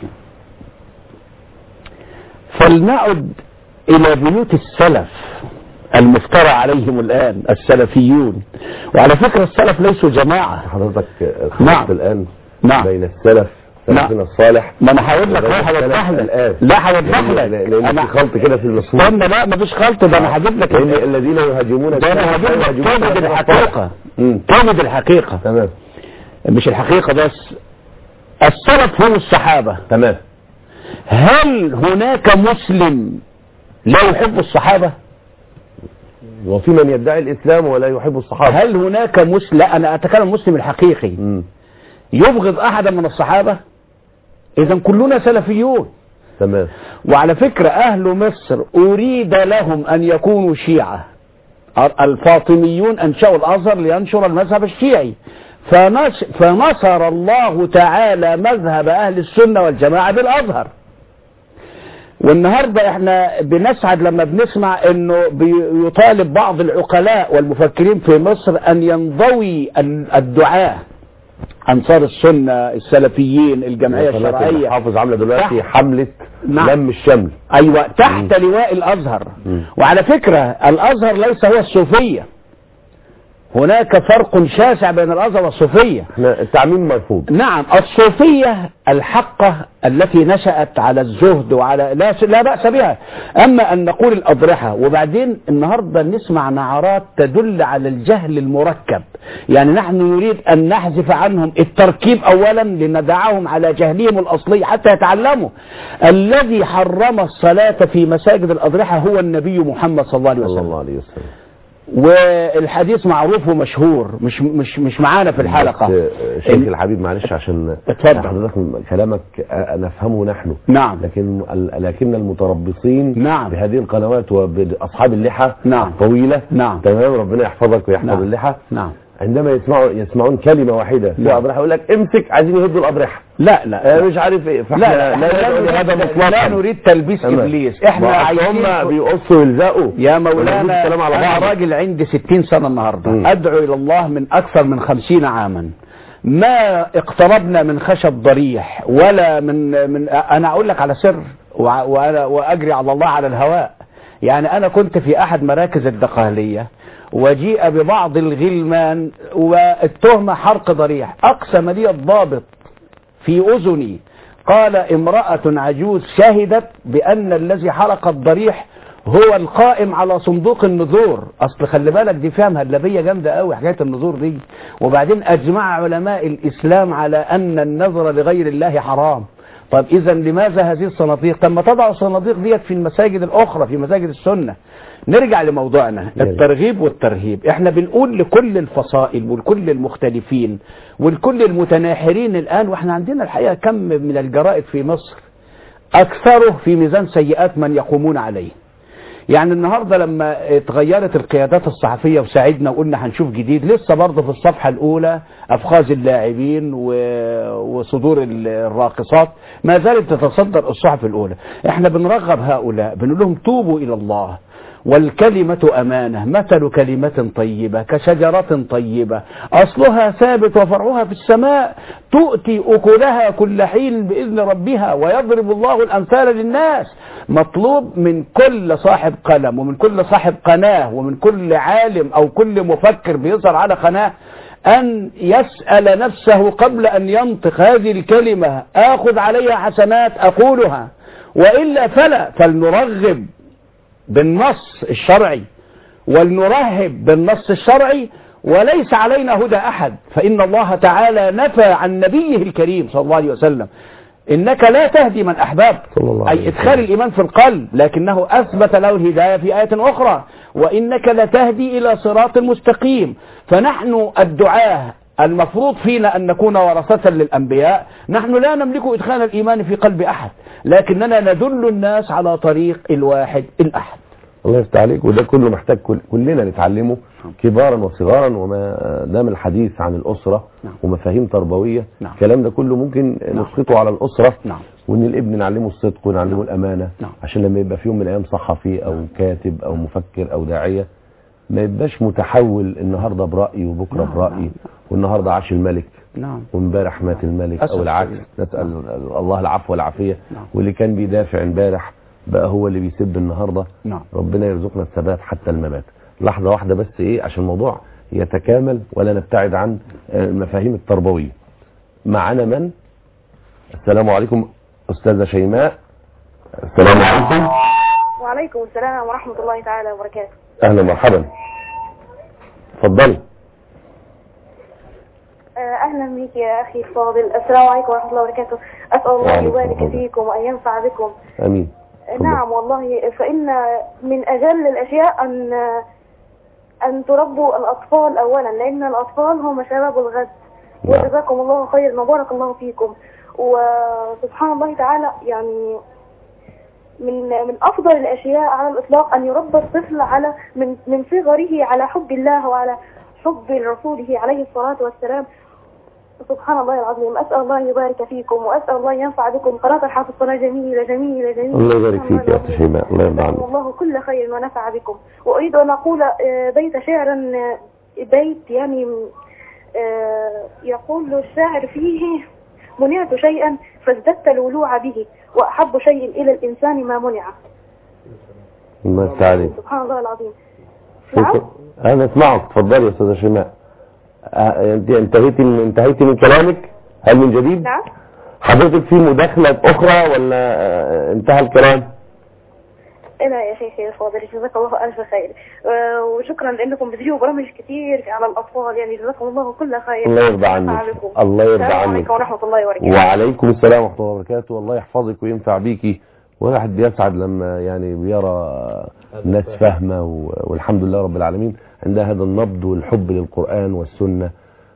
فلنعد إلى بيوت السلف المفترى عليهم الآن السلفيون وعلى فكرة السلف ليسوا جماعة حضرتك نعم. خلطت الآن نعم. بين السلف نعم. سلفنا الصالح ما انا هقول لك وبين اهو هوضح السلف لك الآن لا هوضح لأن- لك لأن في خلط كده في المفهوم استنى لا مفيش خلط ده انا هجيب لك لأن الذين يهاجمون ده انا هجيب لك يهاجمون كامل السلف الحقيقة مم. كامل الحقيقة تمام مش الحقيقة بس السلف هم الصحابة تمام هل هناك مسلم لا يحب الصحابة وفي من يدعي الإسلام ولا يحب الصحابة هل هناك مسلم لا أنا أتكلم المسلم الحقيقي مم. يبغض أحدا من الصحابة إذا كلنا سلفيون تمام وعلى فكرة أهل مصر أريد لهم أن يكونوا شيعة الفاطميون أنشأوا الأزهر لينشر المذهب الشيعي فنش فنصر الله تعالى مذهب أهل السنة والجماعة بالأزهر والنهاردة احنا بنسعد لما بنسمع انه بيطالب بعض العقلاء والمفكرين في مصر ان ينضوي الدعاة انصار السنة السلفيين الجمعية قناة الشرعية حافظ عاملة دلوقتي تحت. حملة نعم. لم الشمل ايوه تحت لواء الازهر مم. وعلى فكرة الازهر ليس هو الصوفية هناك فرق شاسع بين الازهر والصوفية احنا التعميم مرفوض نعم الصوفية الحقة التي نشأت على الزهد وعلى لا, لا بأس بها أما أن نقول الأضرحة وبعدين النهاردة نسمع نعرات تدل على الجهل المركب يعني نحن نريد أن نحذف عنهم التركيب أولا لندعهم على جهلهم الأصلي حتى يتعلموا الذي حرم الصلاة في مساجد الأضرحة هو النبي محمد صلى الله عليه صلى وسلم الله عليه وسلم والحديث معروف ومشهور مش مش مش معانا في الحلقة بس، آه، شيخ الحبيب معلش عشان اتفضل. حضرتك كلامك آه، نفهمه نحن نعم لكن ال- لكن المتربصين نعم. بهذه القنوات وبأصحاب اللحى نعم. الطويلة نعم. تمام ربنا يحفظك ويحفظ نعم. اللحى نعم عندما يسمعوا يسمعون كلمة واحدة في نعم. أضرحة يقول لك امسك عايزين يهدوا الأضرحة لا لا آه، مش عارف ايه فاحنا لا لا, لا ندعو لا, لهذا لا, مطلقا لا نريد تلبيس تمام. ابليس احنا ما أصل عايزين هم بيقصوا ويلزقوا يا ونجيب مولانا الكلام على انا بعض راجل عندي ستين سنة النهاردة مم. ادعو الى الله من اكثر من خمسين عاما ما اقتربنا من خشب ضريح ولا من من انا اقول لك على سر وع- وانا واجري على الله على الهواء يعني انا كنت في احد مراكز الدقهلية وجيء ببعض الغلمان والتهمة حرق ضريح اقسم لي الضابط في أذني قال امرأة عجوز شهدت بأن الذي حرق الضريح هو القائم على صندوق النذور اصل خلي بالك دي فيها مهلبيه جامده قوي حكايه النذور دي وبعدين اجمع علماء الاسلام على ان النذر لغير الله حرام طب اذا لماذا هذه الصناديق طب ما تضع الصناديق ديت في المساجد الاخرى في مساجد السنه نرجع لموضوعنا الترغيب والترهيب احنا بنقول لكل الفصائل ولكل المختلفين ولكل المتناحرين الان واحنا عندنا الحقيقه كم من الجرائد في مصر اكثره في ميزان سيئات من يقومون عليه يعني النهاردة لما اتغيرت القيادات الصحفية وساعدنا وقلنا هنشوف جديد لسه برضه في الصفحة الأولى أفخاذ اللاعبين و- وصدور ال- الراقصات ما زالت تتصدر الصحف الأولى احنا بنرغب هؤلاء بنقول لهم توبوا إلى الله والكلمة أمانة مثل كلمة طيبة كشجرة طيبة أصلها ثابت وفرعها في السماء تؤتي أكلها كل حين بإذن ربها ويضرب الله الأمثال للناس مطلوب من كل صاحب قلم ومن كل صاحب قناة ومن كل عالم أو كل مفكر بيظهر على قناة أن يسأل نفسه قبل أن ينطق هذه الكلمة آخذ عليها حسنات أقولها وإلا فلا فلنرغب بالنص الشرعي ولنرهب بالنص الشرعي وليس علينا هدى أحد فإن الله تعالى نفى عن نبيه الكريم صلى الله عليه وسلم إنك لا تهدي من أحببت صلى الله عليه أي إدخال الإيمان في القلب لكنه أثبت له الهداية في آية أخرى وإنك لتهدي إلى صراط مستقيم فنحن الدعاة المفروض فينا أن نكون ورثة للأنبياء نحن لا نملك إدخال الإيمان في قلب أحد لكننا ندل الناس على طريق الواحد الأحد الله يفتح عليك وده كله محتاج كل كلنا نتعلمه كبارا وصغارا وما دام الحديث عن الأسرة نعم. ومفاهيم تربوية نعم. الكلام ده كله ممكن نسقطه على الأسرة نعم. وإن الابن نعلمه الصدق ونعلمه الأمانة نعم. عشان لما يبقى في يوم من الأيام صحفي أو كاتب أو مفكر أو داعية ما يبقاش متحول النهارده برأي وبكره نعم، برأي نعم. والنهارده عاش الملك نعم وامبارح مات الملك أسف او العكس شديد. نسال الله العفو والعافيه نعم. واللي كان بيدافع امبارح بقى هو اللي بيسب النهارده نعم ربنا يرزقنا الثبات حتى الممات لحظه واحده بس ايه عشان الموضوع يتكامل ولا نبتعد عن آه، المفاهيم التربويه معنا من السلام عليكم استاذه شيماء السلام عليكم وعليكم السلام ورحمة الله تعالى وبركاته اهلا مرحبا اتفضلي آه، أهلا بك يا أخي الفاضل السلام عليكم ورحمة الله وبركاته أسأل الله وعليكم يبارك السلام. فيكم وأن ينفع بكم امين آه، تفضل. نعم والله فإن من أجل الأشياء أن أن تربوا الأطفال أولا لأن الأطفال هم شباب الغد نعم. وجزاكم الله خيرا وبارك الله فيكم وسبحان الله تعالى يعني من من افضل الاشياء على الاطلاق ان يربى الطفل على من من صغره على حب الله وعلى حب رسوله عليه الصلاه والسلام سبحان الله العظيم اسال الله ان يبارك فيكم واسال الله ان ينفع بكم قناه الحافظ قناه جميله جميله جميله الله يبارك سبحان فيك يا العظيم. أخت شيماء الله يرضى عنك جزاكم الله كل خير ونفع بكم واريد ان اقول آه، بيت شعرا آه، بيت يعني آه، يقول الشاعر فيه منعت شيئا فازددت الولوع به واحب شيء الى الانسان ما منع الله يفتح عليك سبحان الله العظيم نعم انا اسمعك اتفضلي يا استاذه شيماء آه، انت انتهيتي من انتهيتي من كلامك هل من جديد نعم حضرتك في مداخله اخرى ولا آه، انتهى الكلام لا يا شيخي الفاضل جزاك الله الف خير آه، وشكرا لانكم بتجيبوا برامج كتير على الاطفال يعني جزاكم الله كل خير الله يرضى عنك ينفع بكم. الله يرضى السلام عنك عليكم ورحمه الله وبركاته وعليكم السلام ورحمه الله وبركاته والله يحفظك وينفع بيكي والواحد بيسعد لما يعني بيرى ناس فاهمه و- والحمد لله رب العالمين عندها هذا النبض والحب للقران والسنه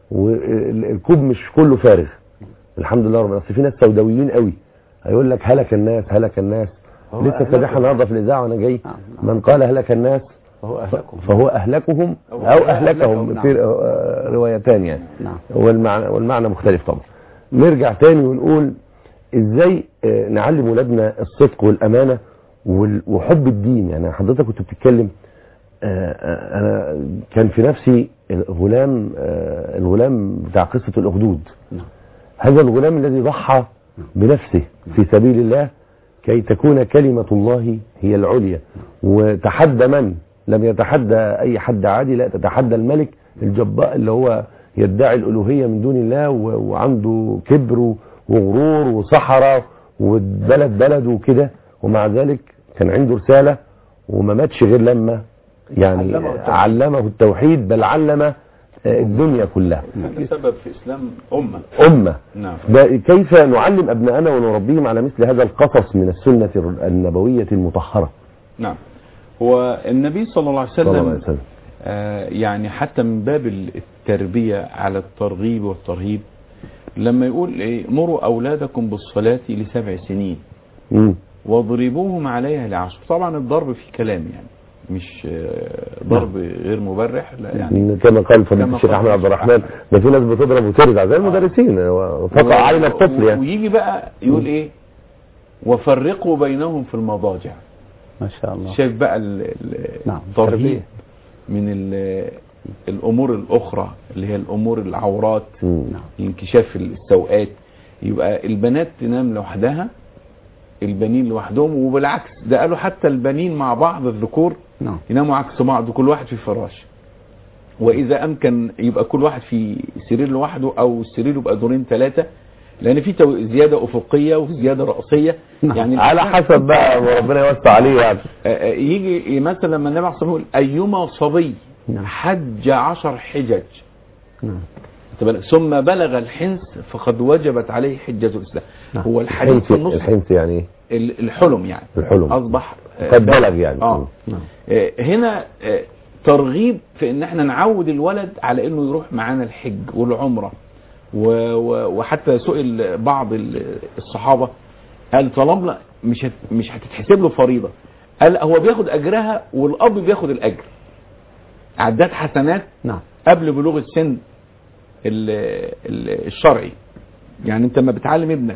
والكوب مش كله فارغ الحمد لله رب العالمين في ناس سوداويين قوي هيقول لك هلك الناس هلك الناس هو لسه أهلكهم. سامعها النهارده في الاذاعه وانا جاي نعم، نعم. من قال هلك الناس فهو أهلكم فهو اهلكهم أو او أهلكهم، اهلكهم نعم. في آه، روايتان يعني نعم والمعنى والمعنى مختلف طبعا نرجع تاني ونقول ازاي آه، نعلم ولادنا الصدق والامانه وال- وحب الدين يعني حضرتك كنت بتتكلم آه، آه، انا كان في نفسي الغلام آه، الغلام بتاع قصه الاخدود نعم. هذا الغلام الذي ضحى بنفسه في سبيل الله كي تكون كلمة الله هي العليا وتحدى من لم يتحدى أي حد عادي لا تتحدى الملك الجبار اللي هو يدعي الألوهية من دون الله و- وعنده كبر وغرور وصحراء والبلد بلد وكده ومع ذلك كان عنده رسالة وما ماتش غير لما يعني علمه التوحيد. علمه التوحيد بل علم آه، الدنيا كلها هذا سبب في اسلام امه أمة نعم ده كيف نعلم أبنائنا ونربيهم على مثل هذا القصص من السنة النبوية المطهرة نعم هو النبي صلى الله عليه صلى الله عليه وسلم وسلم آه، يعني حتى من باب التربية على الترغيب والترهيب لما يقول إيه مروا أولادكم بالصلاة لسبع سنين مم. واضربوهم عليها لعشر طبعا الضرب في كلام يعني مش آه، ضرب غير مبرح لا يعني كما قال فضيلة كما الشيخ قال أحمد عبد الشيخ الرحمن ده في ناس بتضرب وترجع زي المدرسين وتقع علينا الطفل و- يعني ويجي بقى يقول ايه وفرقوا بينهم في المضاجع ما شاء الله شايف بقى ال- ال- نعم، الترهيب تربية. من ال- الامور الاخرى اللي هي الامور العورات مم. انكشاف السوءات يبقى البنات تنام لوحدها البنين لوحدهم وبالعكس ده قالوا حتى البنين مع بعض الذكور نعم يناموا عكس بعض كل واحد في فراش واذا امكن يبقى كل واحد في سرير لوحده او السرير يبقى دورين ثلاثه لان في تو- زياده افقيه وزياده راسيه يعني على حسب بقى وربنا يوسع عليه يعني آه، آه، يجي مثلا لما النبي عليه الصلاه والسلام يقول ايما صبي نعم. حج عشر حجج نعم خد بالك؟ ثم بلغ الحنس فقد وجبت عليه حجة الإسلام نعم. هو الحديث الحنس في النص الحنس يعني ايه؟ ال- الحلم يعني الحلم. أصبح آه، قد بلغ يعني اه نعم آه، هنا آه، ترغيب في ان احنا نعود الولد على انه يروح معانا الحج والعمره و- و- وحتى سئل بعض ال- الصحابه قال طالما مش هت- مش هتتحسب له فريضه قال هو بياخد اجرها والاب بياخد الاجر عدات حسنات نعم قبل بلوغ السن ال- ال- الشرعي يعني انت لما بتعلم ابنك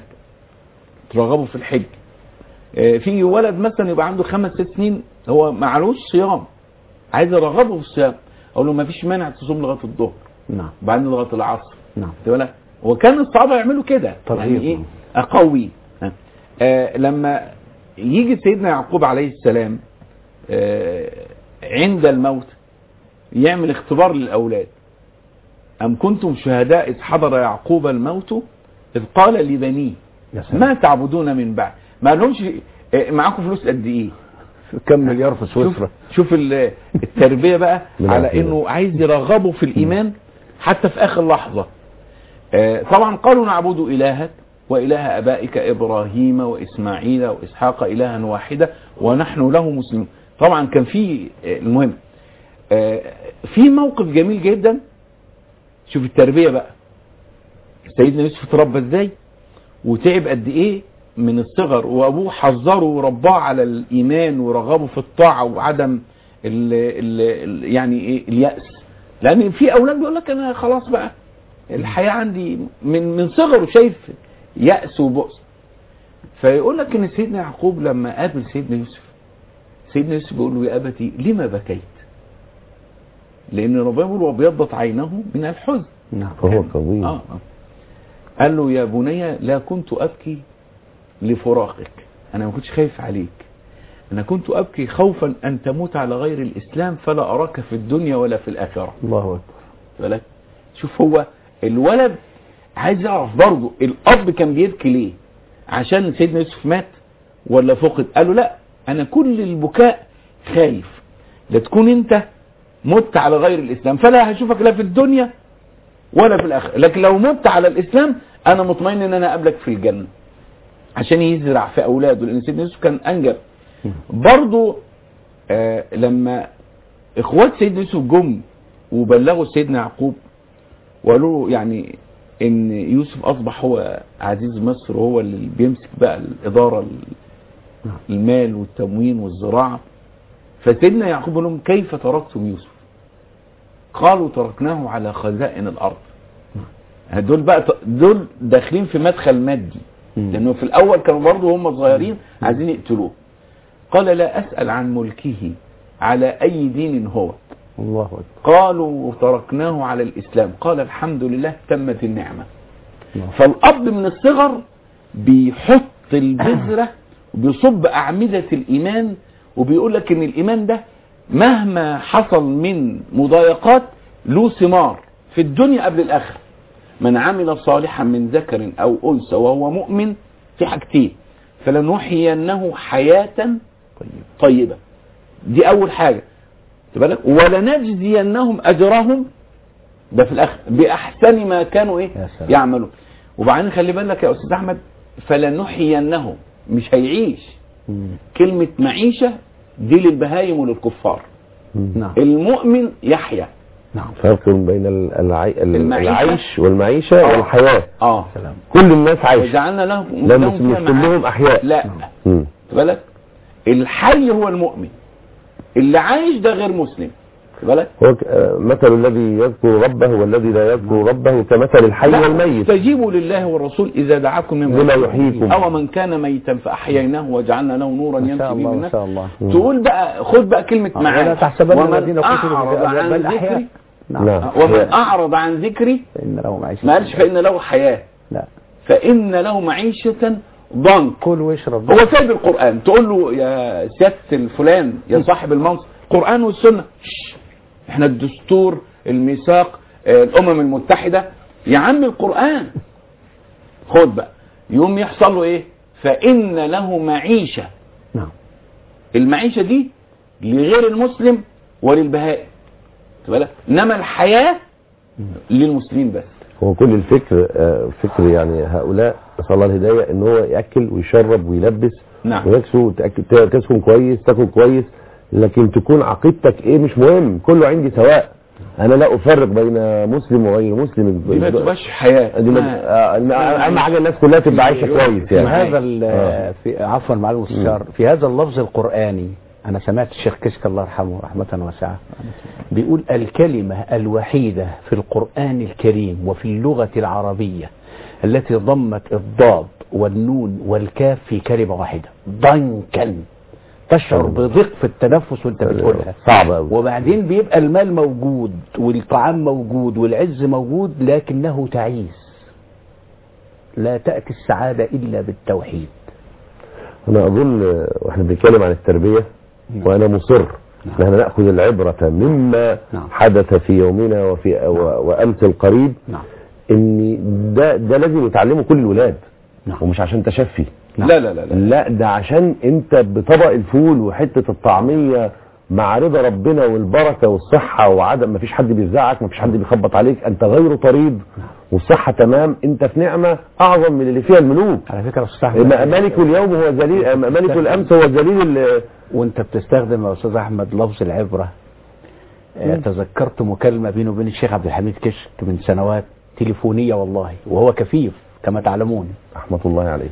ترغبه في الحج آه، في ولد مثلا يبقى عنده خمس ست سنين هو معلوش صيام عايز ارغبه في الصيام اقول له ما فيش مانع تصوم لغايه الظهر نعم وبعدين لغايه العصر نعم خد بالك وكان الصحابه يعملوا كده ترغيب. يعني ايه اقوي ها. آه لما يجي سيدنا يعقوب عليه السلام آه عند الموت يعمل اختبار للاولاد ام كنتم شهداء اذ حضر يعقوب الموت اذ قال لبنيه يا سلام ما تعبدون من بعد ما لهمش آه، معاكم فلوس قد ايه كم مليار في شوف سويسرا شوف ال- التربيه بقى من على عقيدة. انه عايز يرغبه في الايمان حتى في اخر لحظه آه، طبعا قالوا نعبد الهك واله ابائك ابراهيم واسماعيل واسحاق الها واحدا ونحن له مسلمون طبعا كان في آه، المهم آه، في موقف جميل جدا شوف التربيه بقى سيدنا يوسف اتربى ازاي وتعب قد ايه من الصغر وابوه حذره ورباه على الايمان ورغبه في الطاعه وعدم ال ال ال يعني ايه الياس لان في اولاد بيقول لك انا خلاص بقى الحياه عندي من من صغره شايف ياس وبؤس فيقول لك ان سيدنا يعقوب لما قابل سيدنا يوسف سيدنا يوسف بيقول له يا ابتي لما بكيت لان ربنا بيقول وابيضت عينه من الحزن نعم فهو قوي آه. آه. قال له يا بني لا كنت أبكي لفراقك أنا ما كنتش خايف عليك أنا كنت أبكي خوفا أن تموت على غير الإسلام فلا أراك في الدنيا ولا في الآخرة الله اكبر بالك شوف هو الولد عايز يعرف برضه الأب كان بيبكي ليه عشان سيدنا يوسف مات ولا فقد قال له لا أنا كل البكاء خايف لا تكون أنت مت على غير الإسلام فلا هشوفك لا في الدنيا ولا في الاخره لكن لو مت على الاسلام انا مطمئن ان انا اقابلك في الجنه عشان يزرع في اولاده لان سيدنا يوسف كان انجب برضو آه لما اخوات سيدنا يوسف جم وبلغوا سيدنا يعقوب وقالوا له يعني ان يوسف اصبح هو عزيز مصر وهو اللي بيمسك بقى الاداره ال- المال والتموين والزراعه فسيدنا يعقوب قال لهم كيف تركتم يوسف قالوا تركناه على خزائن الارض دول بقى دول داخلين في مدخل مادي لانه في الاول كانوا برضه هم صغيرين عايزين يقتلوه قال لا اسال عن ملكه على اي دين هو الله اكبر قالوا تركناه على الاسلام قال الحمد لله تمت النعمه نعم. فالاب من الصغر بيحط البذره وبيصب اعمده الايمان وبيقول لك ان الايمان ده مهما حصل من مضايقات له ثمار في الدنيا قبل الاخره من عمل صالحا من ذكر او انثى وهو مؤمن في حاجتين فلنحيينه حياه طيبه دي اول حاجه خد بالك ولنجزينهم اجرهم ده في الاخر باحسن ما كانوا ايه يا سلام. يعملون وبعدين خلي بالك يا استاذ احمد فلنحيينهم مش هيعيش مم. كلمه معيشه دي للبهايم وللكفار نعم المؤمن يحيا نعم فرق بين ال- العي... ال- المعيشة. العيش والمعيشة آه. والحياة اه سلام كل الناس عايشة وجعلنا لهم لا لهم مش فيها مش كلهم معاش. أحياء لا مم. خد بالك الحي هو المؤمن اللي عايش ده غير مسلم خد بالك هو ك- آه، مثل الذي يذكر ربه والذي لا يذكر ربه كمثل الحي لا، والميت استجيبوا لله والرسول اذا دعاكم مما لما يحييكم. او من كان ميتا فاحييناه وجعلنا له نورا ما يمشي شاء به الله ما بالناس شاء الله تقول بقى خد بقى كلمه آه، معاش ولا تحسبن ومن الذين قتلوا اعرض في عن بل أحياء ذكري نعم نعم. ومن اعرض عن ذكري فإن له معيشة ما قالش فان له حياه لا فان له معيشه ضنك كل واشرب هو سايب القرآن تقول له يا سيادة الفلان يا صاحب المنصب قرآن والسنة شش. احنا الدستور الميثاق آه، الأمم المتحدة يا عم القرآن خد بقى يوم يحصل له ايه فإن له معيشة نعم المعيشة دي لغير المسلم وللبهائم خد بالك انما الحياة للمسلمين بس هو كل الفكر آه، فكر يعني هؤلاء نسأل الله الهداية ان هو يأكل ويشرب ويلبس نعم ويكسو تأكل- تسكن كويس تاكل كويس لكن تكون عقيدتك ايه مش مهم كله عندي سواء انا لا افرق بين مسلم وغير مسلم دي ما تبقاش حياة دي ما- ما- آه، اهم حاجه الناس كلها تبقى عايشه كويس في يعني هذا ال- آه. في عفوا مع المستشار في هذا اللفظ القرآني أنا سمعت الشيخ كشك الله يرحمه رحمة واسعة بيقول الكلمة الوحيدة في القرآن الكريم وفي اللغة العربية التي ضمت الضاد والنون والكاف في كلمة واحدة ضنكا تشعر بضيق في التنفس وانت بتقولها صعب قوي وبعدين بيبقى المال موجود والطعام موجود والعز موجود لكنه تعيس لا تأتي السعادة إلا بالتوحيد انا اظن واحنا بنتكلم عن التربيه وانا مصر ان احنا ناخذ العبره مما نعم. حدث في يومنا وفي و- وامس القريب نعم ان ده ده لازم يتعلمه كل الولاد نعم. ومش عشان تشفي نعم. لا لا لا لا لا ده عشان انت بطبق الفول وحته الطعميه مع رضا ربنا والبركه والصحه وعدم ما فيش حد بيزعك ما فيش حد بيخبط عليك انت غير طريد والصحه تمام انت في نعمه اعظم من اللي فيها الملوك على فكرة يا أستاذ أحمد ملك اليوم هو ذليل ملك الامس هو ذليل ال- وانت بتستخدم يا استاذ احمد لفظ العبره آه، تذكرت مكالمه بينه وبين الشيخ عبد الحميد كشك من سنوات تليفونيه والله وهو كفيف كما تعلمون رحمه الله عليه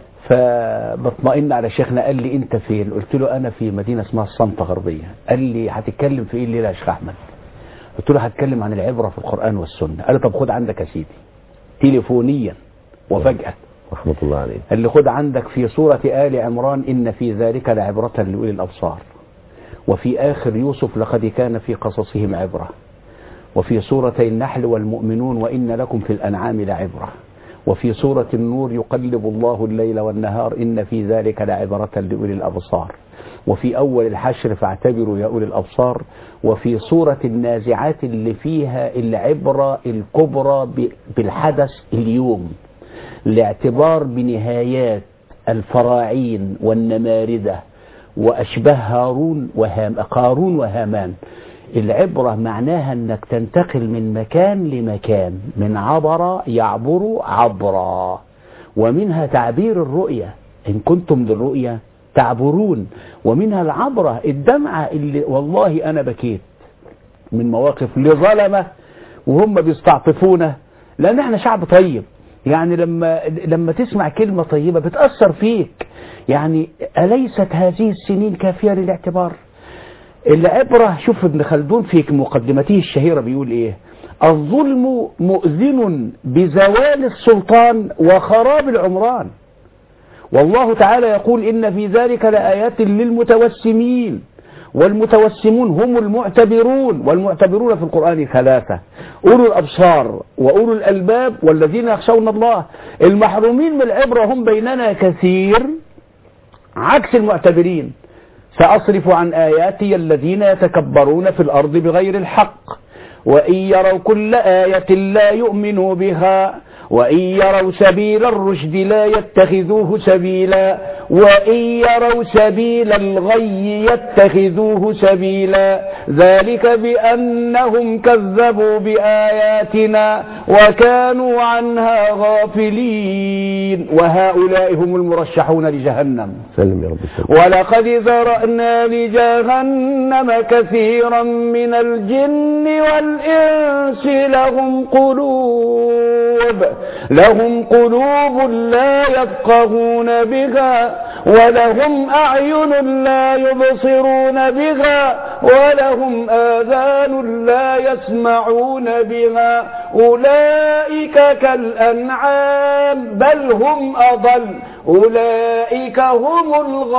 فبطمئن على شيخنا قال لي انت فين قلت له انا في مدينه اسمها الصنطه غربيه قال لي هتتكلم في ايه الليله يا شيخ احمد قلت له هتكلم عن العبره في القران والسنه قال لي طب خد عندك يا سيدي تليفونيا وفجاه رحمه الله عليه قال لي خد عندك في سورة آل عمران إن في ذلك لعبرة لأولي الأبصار وفي آخر يوسف لقد كان في قصصهم عبرة وفي سورتي النحل والمؤمنون وإن لكم في الأنعام لعبرة وفي سورة النور يقلب الله الليل والنهار إن في ذلك لعبرة لأولي الأبصار وفي أول الحشر فاعتبروا يا أولي الأبصار وفي سورة النازعات اللي فيها العبرة الكبرى ب- بالحدث اليوم الاعتبار بنهايات الفراعين والنماردة وأشباه هارون وهام قارون وهامان العبرة معناها أنك تنتقل من مكان لمكان من عبر يعبر عبرا ومنها تعبير الرؤية إن كنتم للرؤية تعبرون ومنها العبرة الدمعة اللي والله أنا بكيت من مواقف لظلمة وهم بيستعطفونا لأن احنا شعب طيب يعني لما لما تسمع كلمة طيبة بتأثر فيك يعني أليست هذه السنين كافية للاعتبار العبرة شوف ابن خلدون في مقدمته الشهيرة بيقول ايه الظلم مؤذن بزوال السلطان وخراب العمران والله تعالى يقول إن في ذلك لآيات للمتوسمين والمتوسمون هم المعتبرون والمعتبرون في القرآن ثلاثة أولو الأبصار وأولو الألباب والذين يخشون الله المحرومين من العبرة هم بيننا كثير عكس المعتبرين سأصرف عن آياتي الذين يتكبرون في الأرض بغير الحق وإن يروا كل آية لا يؤمنوا بها وإن يروا سبيل الرشد لا يتخذوه سبيلا وإن يروا سبيل الغي يتخذوه سبيلا ذلك بأنهم كذبوا بآياتنا وكانوا عنها غافلين وهؤلاء هم المرشحون لجهنم سلم يا رب سلم ولقد ذرأنا لجهنم كثيرا من الجن والإنس لهم قلوب لهم قلوب لا يفقهون بها ولهم أعين لا يبصرون بها ولهم آذان لا يسمعون بها أولئك كالأنعام بل هم أضل أولئك هم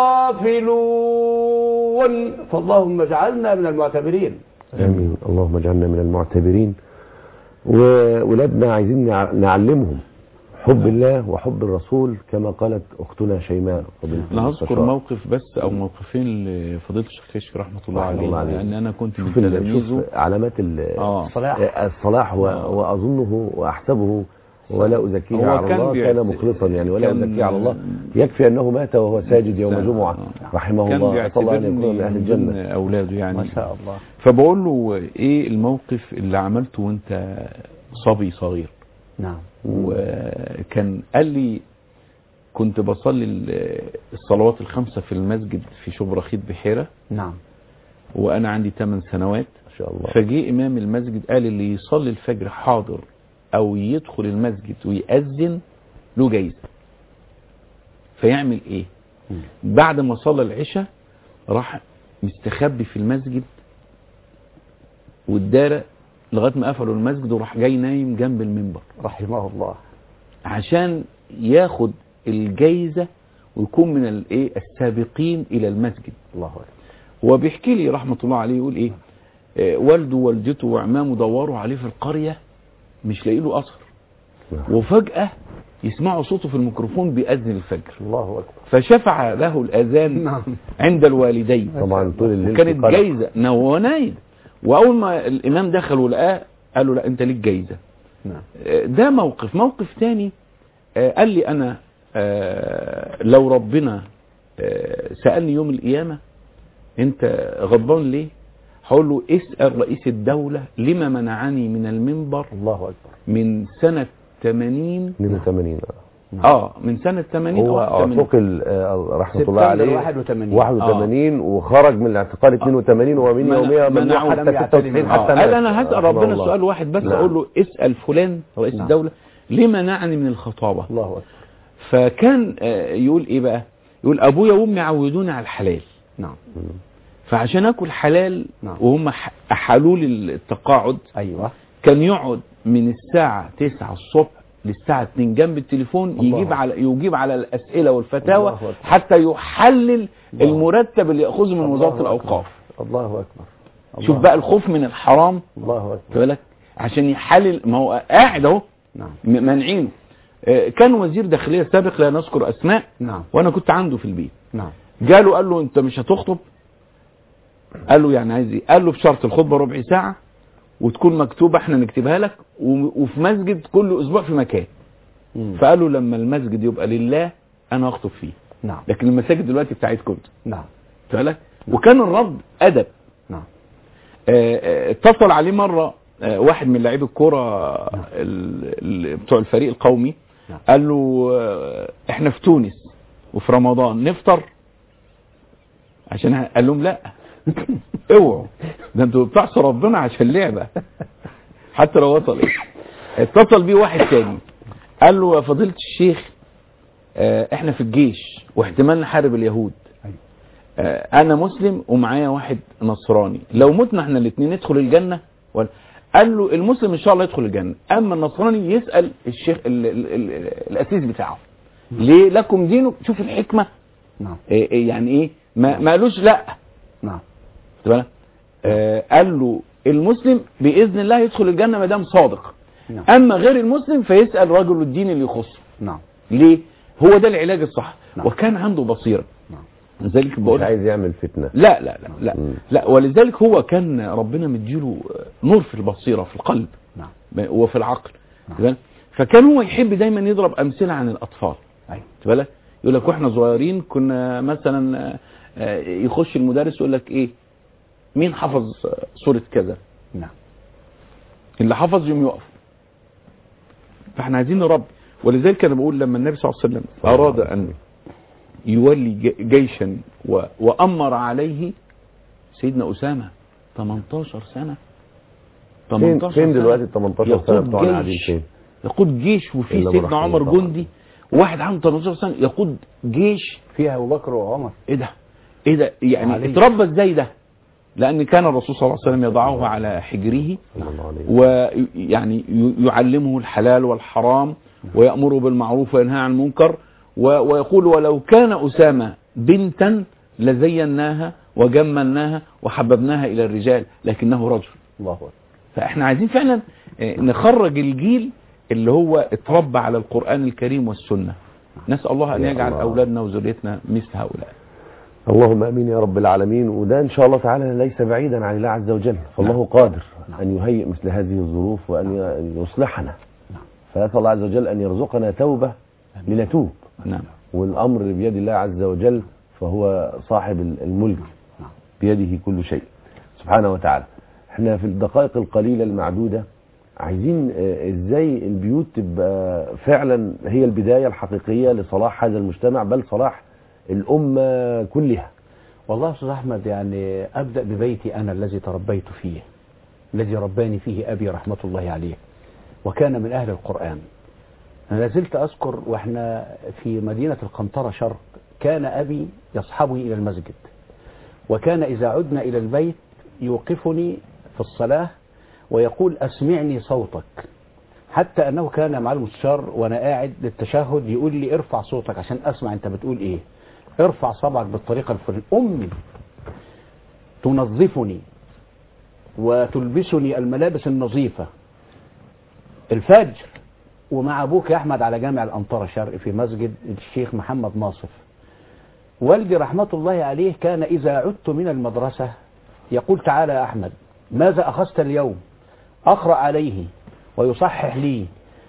الغافلون فاللهم اجعلنا من المعتبرين امين اللهم اجعلنا من المعتبرين وولادنا عايزين نع- نعلمهم حب الله وحب الرسول كما قالت اختنا شيماء فضيلة انا هذكر المستشار. موقف بس او موقفين لفضيله الشيخ كشك رحمه الله رحمه عليه الله عليه. لان انا كنت من شوف ال- تلاميذه شوف علامات ال- اه صلاح الصلاح و- آه. واظنه واحسبه ولا ازكيه هو على كان الله بيعت- كان مخلصا يعني ولا كان- ازكيه على الله يكفي انه مات وهو ساجد يوم كان- جمعه آه. رحمه كان الله اسال الله ان بيعتبرني يكون من اهل من ضمن الجنه اولاده يعني ما شاء الله فبقول له ايه الموقف اللي عملته وانت صبي صغير نعم وكان قال لي كنت بصلي ال- الصلوات الخمسة في المسجد في شبرخيت بحيرة نعم وأنا عندي 8 سنوات ما شاء الله فجي إمام المسجد قال اللي يصلي الفجر حاضر أو يدخل المسجد ويأذن له جايزة فيعمل إيه مم. بعد ما صلى العشاء راح مستخبي في المسجد والدارة لغاية ما قفلوا المسجد وراح جاي نايم جنب المنبر رحمه الله عشان ياخد الجايزة ويكون من الايه السابقين الى المسجد الله أكبر هو بيحكي لي رحمه الله عليه يقول ايه آه، والده ووالدته وعمامه دوروا عليه في القريه مش لاقي له اثر وفجاه يسمعوا صوته في الميكروفون بيأذن الفجر الله أكبر فشفع له الاذان نعم عند الوالدين طبعا طول الليل وكانت في قلق. جايزه نو- هو نايم واول ما الامام دخل ولقاه قال له لا انت ليك جايزه نعم آه، ده موقف موقف تاني آه، قال لي انا آه، لو ربنا آه، سالني يوم القيامه انت غضبان ليه هقول له اسال رئيس الدوله لما منعني من المنبر الله أكبر من سنه 80 82 اه من سنه 80 هو أو 81. اعتقل آه، رحمه سبتمبر الله عليه 81. 81 وخرج من الاعتقال 82 ومن منع- يومها ممنوع منعوه حتى لم يعتني 96 منه. آه، حتى قال مات. انا هسال رحمه ربنا الله. سؤال واحد بس نعم. اقول له اسال فلان رئيس نعم. الدوله ليه منعني من الخطابه الله أكبر فكان آه، يقول ايه بقى يقول ابويا وامي عودوني على الحلال نعم فعشان اكل حلال نعم. وهم ح- احالوا لي التقاعد أيوة كان يقعد من الساعه 9 الصبح للساعه 2 جنب التليفون الله. يجيب على يجيب على الاسئله والفتاوى الله أكبر. حتى يحلل الله. المرتب اللي ياخذه من وزاره الله الاوقاف أكبر. الله أكبر شوف الله بقى الخوف من الحرام الله أكبر خد بالك عشان يحلل ما هو قاعد اهو نعم م- مانعينه آه، كان وزير داخليه سابق لا نذكر اسماء نعم وانا كنت عنده في البيت نعم جاله قال له انت مش هتخطب قال له يعني عايز ايه قال له بشرط الخطبه ربع ساعه وتكون مكتوبه احنا نكتبها لك و- وفي مسجد كل اسبوع في مكان مم. فقال له لما المسجد يبقى لله انا هخطب فيه نعم لكن المساجد دلوقتي بتاعتكم انتوا. نعم خد بالك وكان الرد ادب نعم آه، آه، اتصل عليه مره آه، واحد من لاعبي الكوره ال- ال- بتوع الفريق القومي نعم. قال له آه، احنا في تونس وفي رمضان نفطر عشان ه- قال لهم لا اوعوا ده انتوا بتعصوا ربنا عشان لعبه حتى لو وصل ايه اتصل بيه واحد تاني قال له يا فضيله الشيخ آه، احنا في الجيش واحتمال نحارب اليهود أيوة. آه، انا مسلم ومعايا واحد نصراني لو متنا احنا الاثنين ندخل الجنه ولا قال له المسلم ان شاء الله يدخل الجنه اما النصراني يسال الشيخ ال ال ال الاسيس بتاعه ليه لكم دينك شوف الحكمه نعم إيه إيه يعني ايه ما ما قالوش لا نعم خد بالك؟ آه قال له المسلم باذن الله يدخل الجنه ما دام صادق نعم اما غير المسلم فيسال رجل الدين اللي يخصه نعم ليه هو ده العلاج الصح نعم. وكان عنده بصيره نعم. لذلك مش بقول عايز يعمل فتنه لا لا لا لا مم. لا ولذلك هو كان ربنا مديله نور في البصيره في القلب نعم وفي العقل نعم. خد بالك؟ فكان هو يحب دايما يضرب امثله عن الاطفال أيوة خد بالك يقول لك واحنا صغيرين كنا مثلا آه، آه، يخش المدرس يقول لك ايه مين حفظ آه، سوره كذا نعم اللي حفظ يوم يقف فاحنا عايزين نربي ولذلك انا بقول لما النبي صلى الله عليه وسلم اراد ان يولي ج- جيشا و- وامر عليه سيدنا اسامه 18 سنه فين 18 فين سنة دلوقتي ال 18 سنه يقود بتوعنا قاعدين جيش. فين؟ يقود جيش وفي إلا سيدنا برحمة عمر الله طبعا. جندي وواحد عنده 18 سنه يقود جيش فيها أبو بكر وعمر ايه ده ايه ده يعني علي. اتربى ازاي ده لان كان الرسول صلى الله عليه وسلم يضعه على حجره صلى الله عليه وسلم. ويعني ي- يعلمه الحلال والحرام ويأمره بالمعروف وينهى عن المنكر و- ويقول ولو كان أسامة بنتا لزيناها وجملناها وحببناها إلى الرجال لكنه رجل الله أكبر فاحنا عايزين فعلا آه، نخرج الجيل اللي هو اتربى على القرآن الكريم والسنة نسأل الله أن يا يجعل الله. أولادنا وذريتنا مثل هؤلاء اللهم امين يا رب العالمين وده ان شاء الله تعالى ليس بعيدا عن الله عز وجل فالله قادر ان يهيئ مثل هذه الظروف وان ي- يصلحنا فنسال الله عز وجل ان يرزقنا توبه لنتوب نعم والامر بيد الله عز وجل فهو صاحب الملك بيده كل شيء سبحانه وتعالى احنا في الدقائق القليله المعدوده عايزين آه، ازاي البيوت تبقى فعلا هي البدايه الحقيقيه لصلاح هذا المجتمع بل صلاح الامه كلها والله يا استاذ احمد يعني ابدا ببيتي انا الذي تربيت فيه الذي رباني فيه ابي رحمه الله عليه وكان من اهل القران انا لازلت اذكر واحنا في مدينه القنطره شرق كان ابي يصحبني الى المسجد وكان اذا عدنا الى البيت يوقفني في الصلاه ويقول اسمعني صوتك حتى انه كان مع المستشار وانا قاعد للتشهد يقول لي ارفع صوتك عشان اسمع انت بتقول ايه ارفع صبعك بالطريقه الفلانيه امي تنظفني وتلبسني الملابس النظيفه الفجر ومع ابوك يا احمد على جامع الانطره الشرقي في مسجد الشيخ محمد ناصف والدي رحمه الله عليه كان اذا عدت من المدرسه يقول تعالى يا احمد ماذا اخذت اليوم اقرا عليه ويصحح لي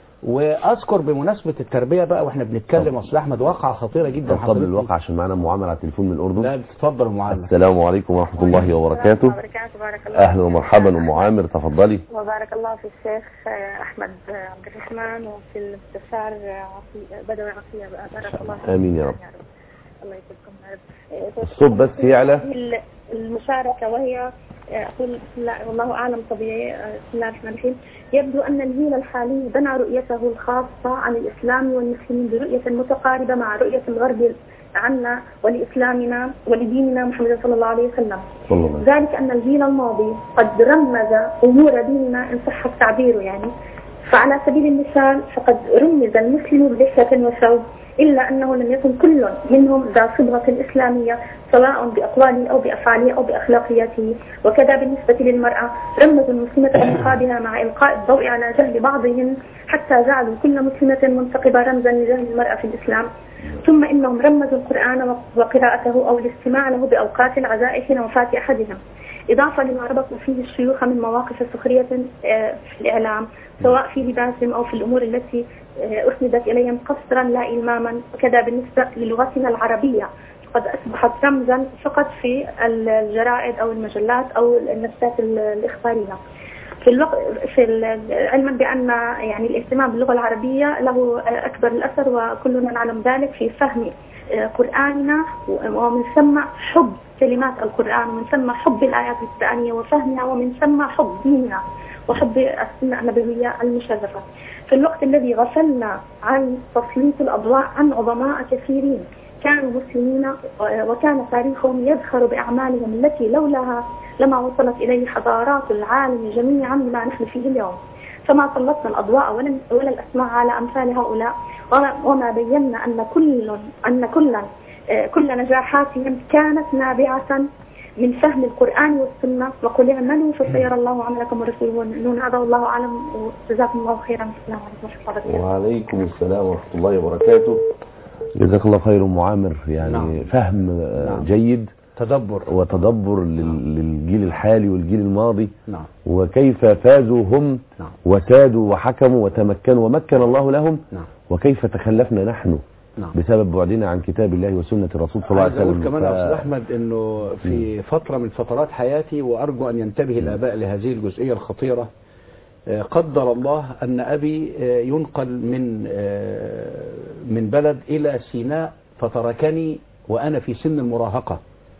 واذكر بمناسبه التربيه بقى واحنا بنتكلم اصل احمد واقعه خطيره جدا طب قبل الواقع عشان معانا معامر على التليفون من الاردن لا تفضل المعلم السلام عليكم ورحمه الله وبركاته وبركاته بارك الله اهلا ومرحبا ام عامر تفضلي وبارك الله في الشيخ آه، احمد آه، عبد الرحمن وفي المستشار آه، عصي- بدوي عصيه بقى بارك الله فيكم. آمين يا رب. الله يسعدكم يا رب آه، الصوت بس يعلى. هذه المشاركه وهي آه، اقول بسم الله والله اعلم طبيعي آه، بسم الله الرحمن الرحيم يبدو ان الجيل الحالي بنى رؤيته الخاصه عن الاسلام والمسلمين برؤيه متقاربه مع رؤيه الغرب عنا ولاسلامنا ولديننا محمد صلى الله عليه وسلم صلى الله عليه وسلم. ذلك أن الجيل الماضي قد رمز أمور ديننا إن صح التعبير يعني فعلى سبيل المثال فقد رمز المسلم بلحية وثوب إلا أنه لم يكن كل منهم ذا صبغة إسلامية سواء بأقواله أو بأفعاله أو بأخلاقياته وكذا بالنسبة للمرأة رمزوا المسلمة بنقابها مع إلقاء الضوء على جهل بعضهم حتى جعلوا كل مسلمة منتقبة رمزا لجهل المرأة في الإسلام ثم إنهم رمزوا القرآن وقراءته أو الاستماع له بأوقات العزاء حين وفاة أحدهم إضافة لما ربطوا فيه الشيوخ من مواقف سخرية آه، في الإعلام سواء في لباسهم أو في الأمور التي آه، أسندت إليهم قصرا لا إلماما وكذا بالنسبة للغتنا العربية قد أصبحت رمزا فقط في الجرائد أو المجلات أو النشرات ال- الإخبارية في الوقت في ال- علما بان يعني الاهتمام باللغه العربيه له اكبر الاثر وكلنا نعلم ذلك في فهم آه، قراننا ومن ثم حب كلمات القران ومن ثم حب الايات القرانيه وفهمها ومن ثم حب ديننا وحب السنه النبويه المشرفه. في الوقت الذي غفلنا عن تسليط الاضواء عن عظماء كثيرين كانوا مسلمين آه، وكان تاريخهم يزخر باعمالهم التي لولاها لما وصلت إليه حضارات العالم جميعا لما نحن فيه اليوم فما سلطنا الأضواء ولا ولا الأسماع على أمثال هؤلاء وما- وما بينا أن كل أن كلا آه، كل نجاحاتهم كانت نابعة من فهم القرآن والسنة وقل اعملوا فسيرى الله عملكم ورسوله والمؤمنون هذا والله أعلم وجزاكم الله خيرا السلام عليكم ورحمة الله وبركاته وعليكم السلام ورحمه الله وبركاته جزاك الله خير ام عامر يعني نعم. فهم آه، نعم. جيد تدبر وتدبر لل- للجيل الحالي والجيل الماضي نعم وكيف فازوا هم نعم وسادوا وحكموا وتمكنوا ومكن الله لهم نعم وكيف تخلفنا نحن نعم بسبب بعدنا عن كتاب الله وسنة الرسول صلى الله عايز عليه اقول وسلم كمان ف- يا استاذ احمد انه في فتره من فترات حياتي وارجو ان ينتبه الاباء لهذه الجزئيه الخطيره آه، قدر الله ان ابي آه، ينقل من آه، من بلد الى سيناء فتركني وانا في سن المراهقه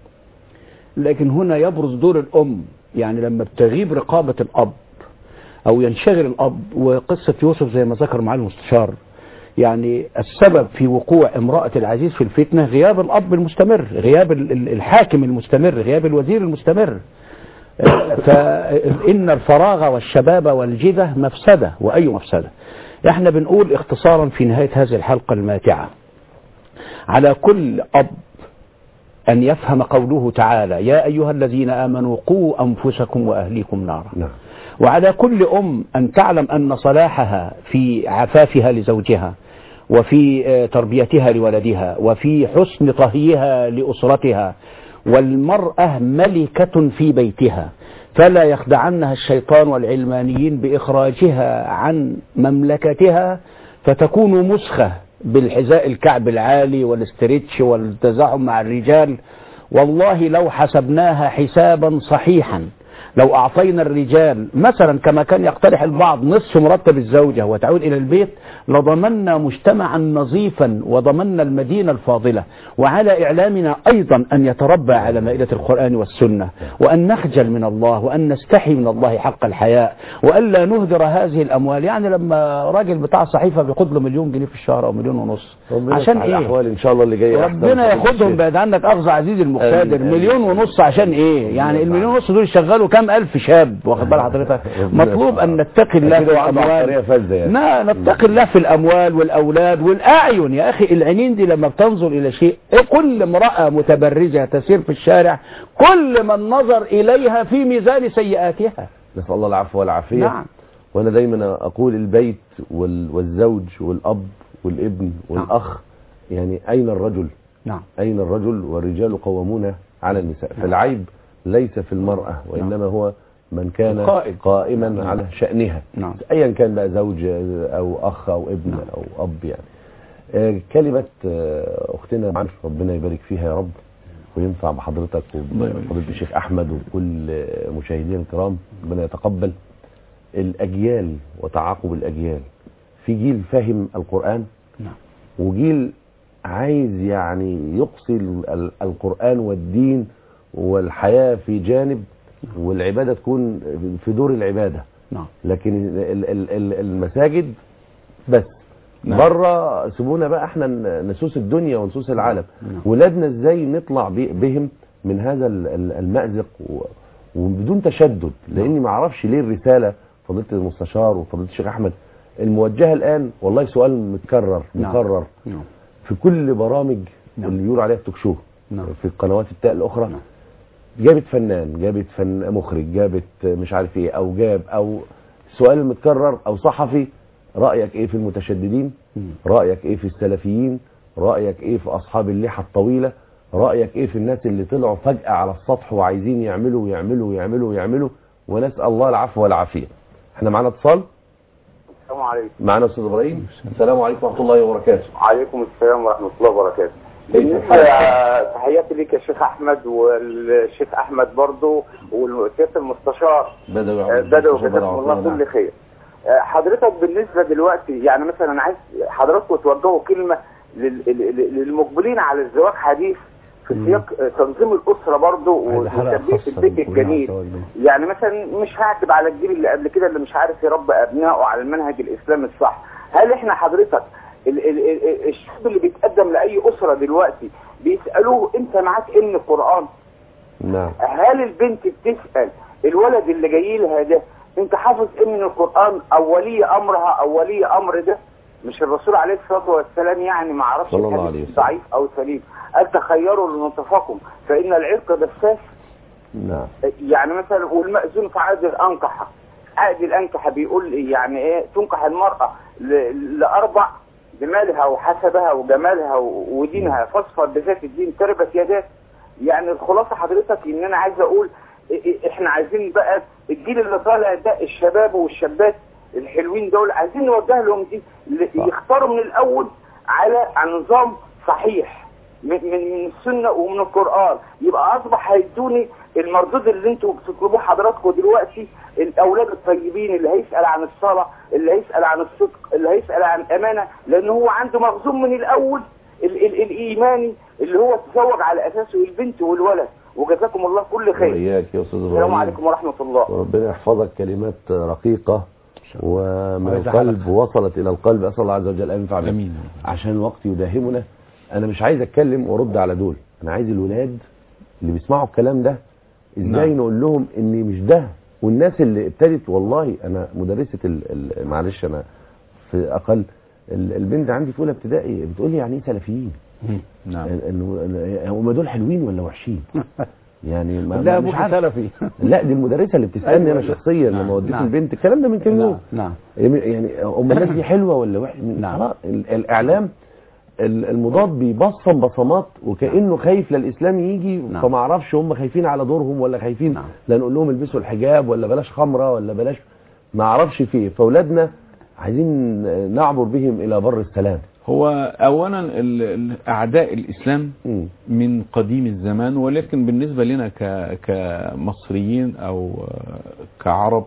لكن هنا يبرز دور الام يعني لما بتغيب رقابه الاب او ينشغل الاب وقصه يوسف زي ما ذكر معالي المستشار يعني السبب في وقوع امرأة العزيز في الفتنة غياب الأب المستمر غياب ال- ال- الحاكم المستمر غياب الوزير المستمر آه، فإن الفراغ والشباب والجدة مفسدة وأي مفسدة احنا بنقول اختصارا في نهاية هذه الحلقة الماتعة على كل أب أن يفهم قوله تعالى يا أيها الذين آمنوا قوا أنفسكم وأهليكم نارا نعم وعلى كل أم أن تعلم أن صلاحها في عفافها لزوجها وفي آه، تربيتها لولدها وفي حسن طهيها لأسرتها والمرأة ملكة في بيتها فلا يخدعنها الشيطان والعلمانيين بإخراجها عن مملكتها فتكون مسخة بالحذاء الكعب العالي والاسترتش والتزاحم مع الرجال والله لو حسبناها حسابا صحيحا لو أعطينا الرجال مثلا كما كان يقترح البعض نصف مرتب الزوجة وتعود إلى البيت لضمنا مجتمعا نظيفا وضمنا المدينة الفاضلة وعلى إعلامنا أيضا أن يتربى على مائدة القرآن والسنة وأن نخجل من الله وأن نستحي من الله حق الحياء وألا نهدر هذه الأموال يعني لما راجل بتاع صحيفة بياخد له مليون جنيه في الشهر أو مليون ونص ربنا عشان يفتح إيه الأحوال إن شاء الله اللي جاي أحسن. ربنا ياخدهم بعد عنك اخذ عزيز المقتدر آمين. مليون ونص عشان ايه يعني آمين. المليون ونص دول يشغلوا وكم الف شاب واخد بال حضرتك مطلوب ان نتقي الله في كده وضع طريقة الاموال فذة يعني نا نتقي الله في الاموال والاولاد والاعين يا اخي العينين دي لما بتنظر الى شيء كل امراه متبرجه تسير في الشارع كل من نظر اليها في ميزان سيئاتها نسأل الله العفو والعافية نعم وأنا دايما أقول البيت وال- والزوج والأب والابن والأخ يعني أين الرجل نعم أين الرجل والرجال قوامون على النساء فالعيب ليس في المرأة وإنما هو من كان القائد. قائما على شأنها نعم ايا كان بقى زوج او اخ او ابن او اب يعني آه، كلمة آه، اختنا معاذ ربنا يبارك فيها يا رب وينفع بحضرتك الله يبارك وفضيلة الشيخ احمد وكل آه، مشاهدينا الكرام ربنا يتقبل الاجيال وتعاقب الاجيال في جيل فاهم القرآن نعم. وجيل عايز يعني يقصي ال- ال- القرآن والدين والحياة في جانب والعبادة تكون في دور العبادة نعم لكن ال- ال- ال- المساجد بس نعم. بره سيبونا بقى احنا ن- نسوس الدنيا ونسوس العالم نعم. ولادنا ازاي نطلع بي- بهم من هذا ال- ال- المأزق و- وبدون تشدد لاني ما اعرفش ليه الرساله فضيله المستشار وفضيله الشيخ احمد الموجهه الان والله سؤال متكرر نعم. مكرر نعم في كل برامج نعم. اللي بيقولوا عليها التوك شو نعم. في القنوات التاء الاخرى نعم. جابت فنان جابت فن مخرج جابت مش عارف ايه او جاب او السؤال المتكرر او صحفي رايك ايه في المتشددين مم. رايك ايه في السلفيين رايك ايه في اصحاب اللحى الطويله رايك ايه في الناس اللي طلعوا فجاه على السطح وعايزين يعملوا ويعملوا ويعملوا ويعملوا ونسال الله العفو والعافيه احنا معانا اتصال السلام عليكم معانا استاذ ابراهيم السلام عليكم ورحمه الله وبركاته وعليكم السلام ورحمة الله وبركاته كيف بالنسبة الحال؟ تحياتي ليك يا شيخ أحمد والشيخ أحمد برضو والسيادة المستشار بدوي آه، بدوي جزاكم الله كل خير آه، حضرتك بالنسبة دلوقتي يعني مثلا أنا عايز حضراتكم توجهوا كلمة لل- لل- للمقبلين على الزواج حديث في سياق آه، تنظيم الأسرة برضو عايز حلقة وتربية خاصة البيت نقولها الجميل سوا البيت. يعني مثلا مش هعتب على الجيل اللي قبل كده اللي مش عارف يربي ابنائه على المنهج الاسلامي الصح هل احنا حضرتك ال ال ال الشاب اللي بيتقدم لاي اسره دلوقتي بيسالوه انت معاك ان القران نعم هل البنت بتسال الولد اللي جاي لها ده انت حافظ ايه من القران او ولي امرها او ولي امر ده مش الرسول عليه الصلاه والسلام يعني ما اعرفش صلى الله الحديث عليه وسلم. ضعيف او سليم قال تخيروا لنطفكم فان العرق دساس نعم يعني مثلا والمأذون في عقد الأنكحة عقد الأنكحة بيقول إيه؟ يعني إيه تنكح المرأة ل- لأربع بمالها وحسبها وجمالها و- ودينها فاصفر بذات الدين تربت يداك يعني الخلاصة حضرتك إن أنا عايز أقول إيه- إيه إحنا عايزين بقى الجيل اللي طالع ده الشباب والشابات الحلوين دول عايزين نوجه لهم دي ل- يختاروا من الأول على على نظام صحيح من من من السنه ومن القران يبقى اصبح هيدوني المردود اللي انتوا بتطلبوه حضراتكم دلوقتي الاولاد الطيبين اللي هيسال عن الصلاه اللي هيسال عن الصدق اللي هيسال عن الامانه لان هو عنده مخزون من الاول ال ال الايماني اللي هو تزوج على اساسه البنت والولد وجزاكم الله كل خير وإياك يا أستاذ إبراهيم السلام عليكم ورحمه الله وربنا يحفظك كلمات رقيقة ومن ويجعلك- القلب وصلت إلى القلب أسأل الله عز وجل أن ينفع بها. امين عشان الوقت يداهمنا أنا مش عايز أتكلم وأرد على دول أنا عايز الولاد اللي بيسمعوا الكلام ده إزاي نعم. نقول لهم إن مش ده والناس اللي ابتدت والله أنا مدرسة ال... ال... معلش أنا في أقل ال- البنت عندي في أولى ابتدائي بتقول لي يعني إيه سلفيين؟ نعم إنه هم دول حلوين ولا وحشين؟ يعني ما لا مش ابوك عارف. سلفي لا دي المدرسه اللي بتسالني أيوة، انا لا. شخصيا نعم، لما وديت نعم. البنت الكلام ده من كام يوم نعم يعني هم الناس دي حلوه ولا وحشه نعم. خلاص ال- الاعلام ال- المضاد بيبصم بصمات وكانه خايف للاسلام يجي نعم. فما اعرفش هم خايفين على دورهم ولا خايفين نعم. لا نقول لهم البسوا الحجاب ولا بلاش خمره ولا بلاش ما اعرفش فيه فاولادنا عايزين نعبر بهم الى بر السلام هو اولا ال- ال- اعداء الاسلام مم. من قديم الزمان ولكن بالنسبة لنا ك- كمصريين أو كعرب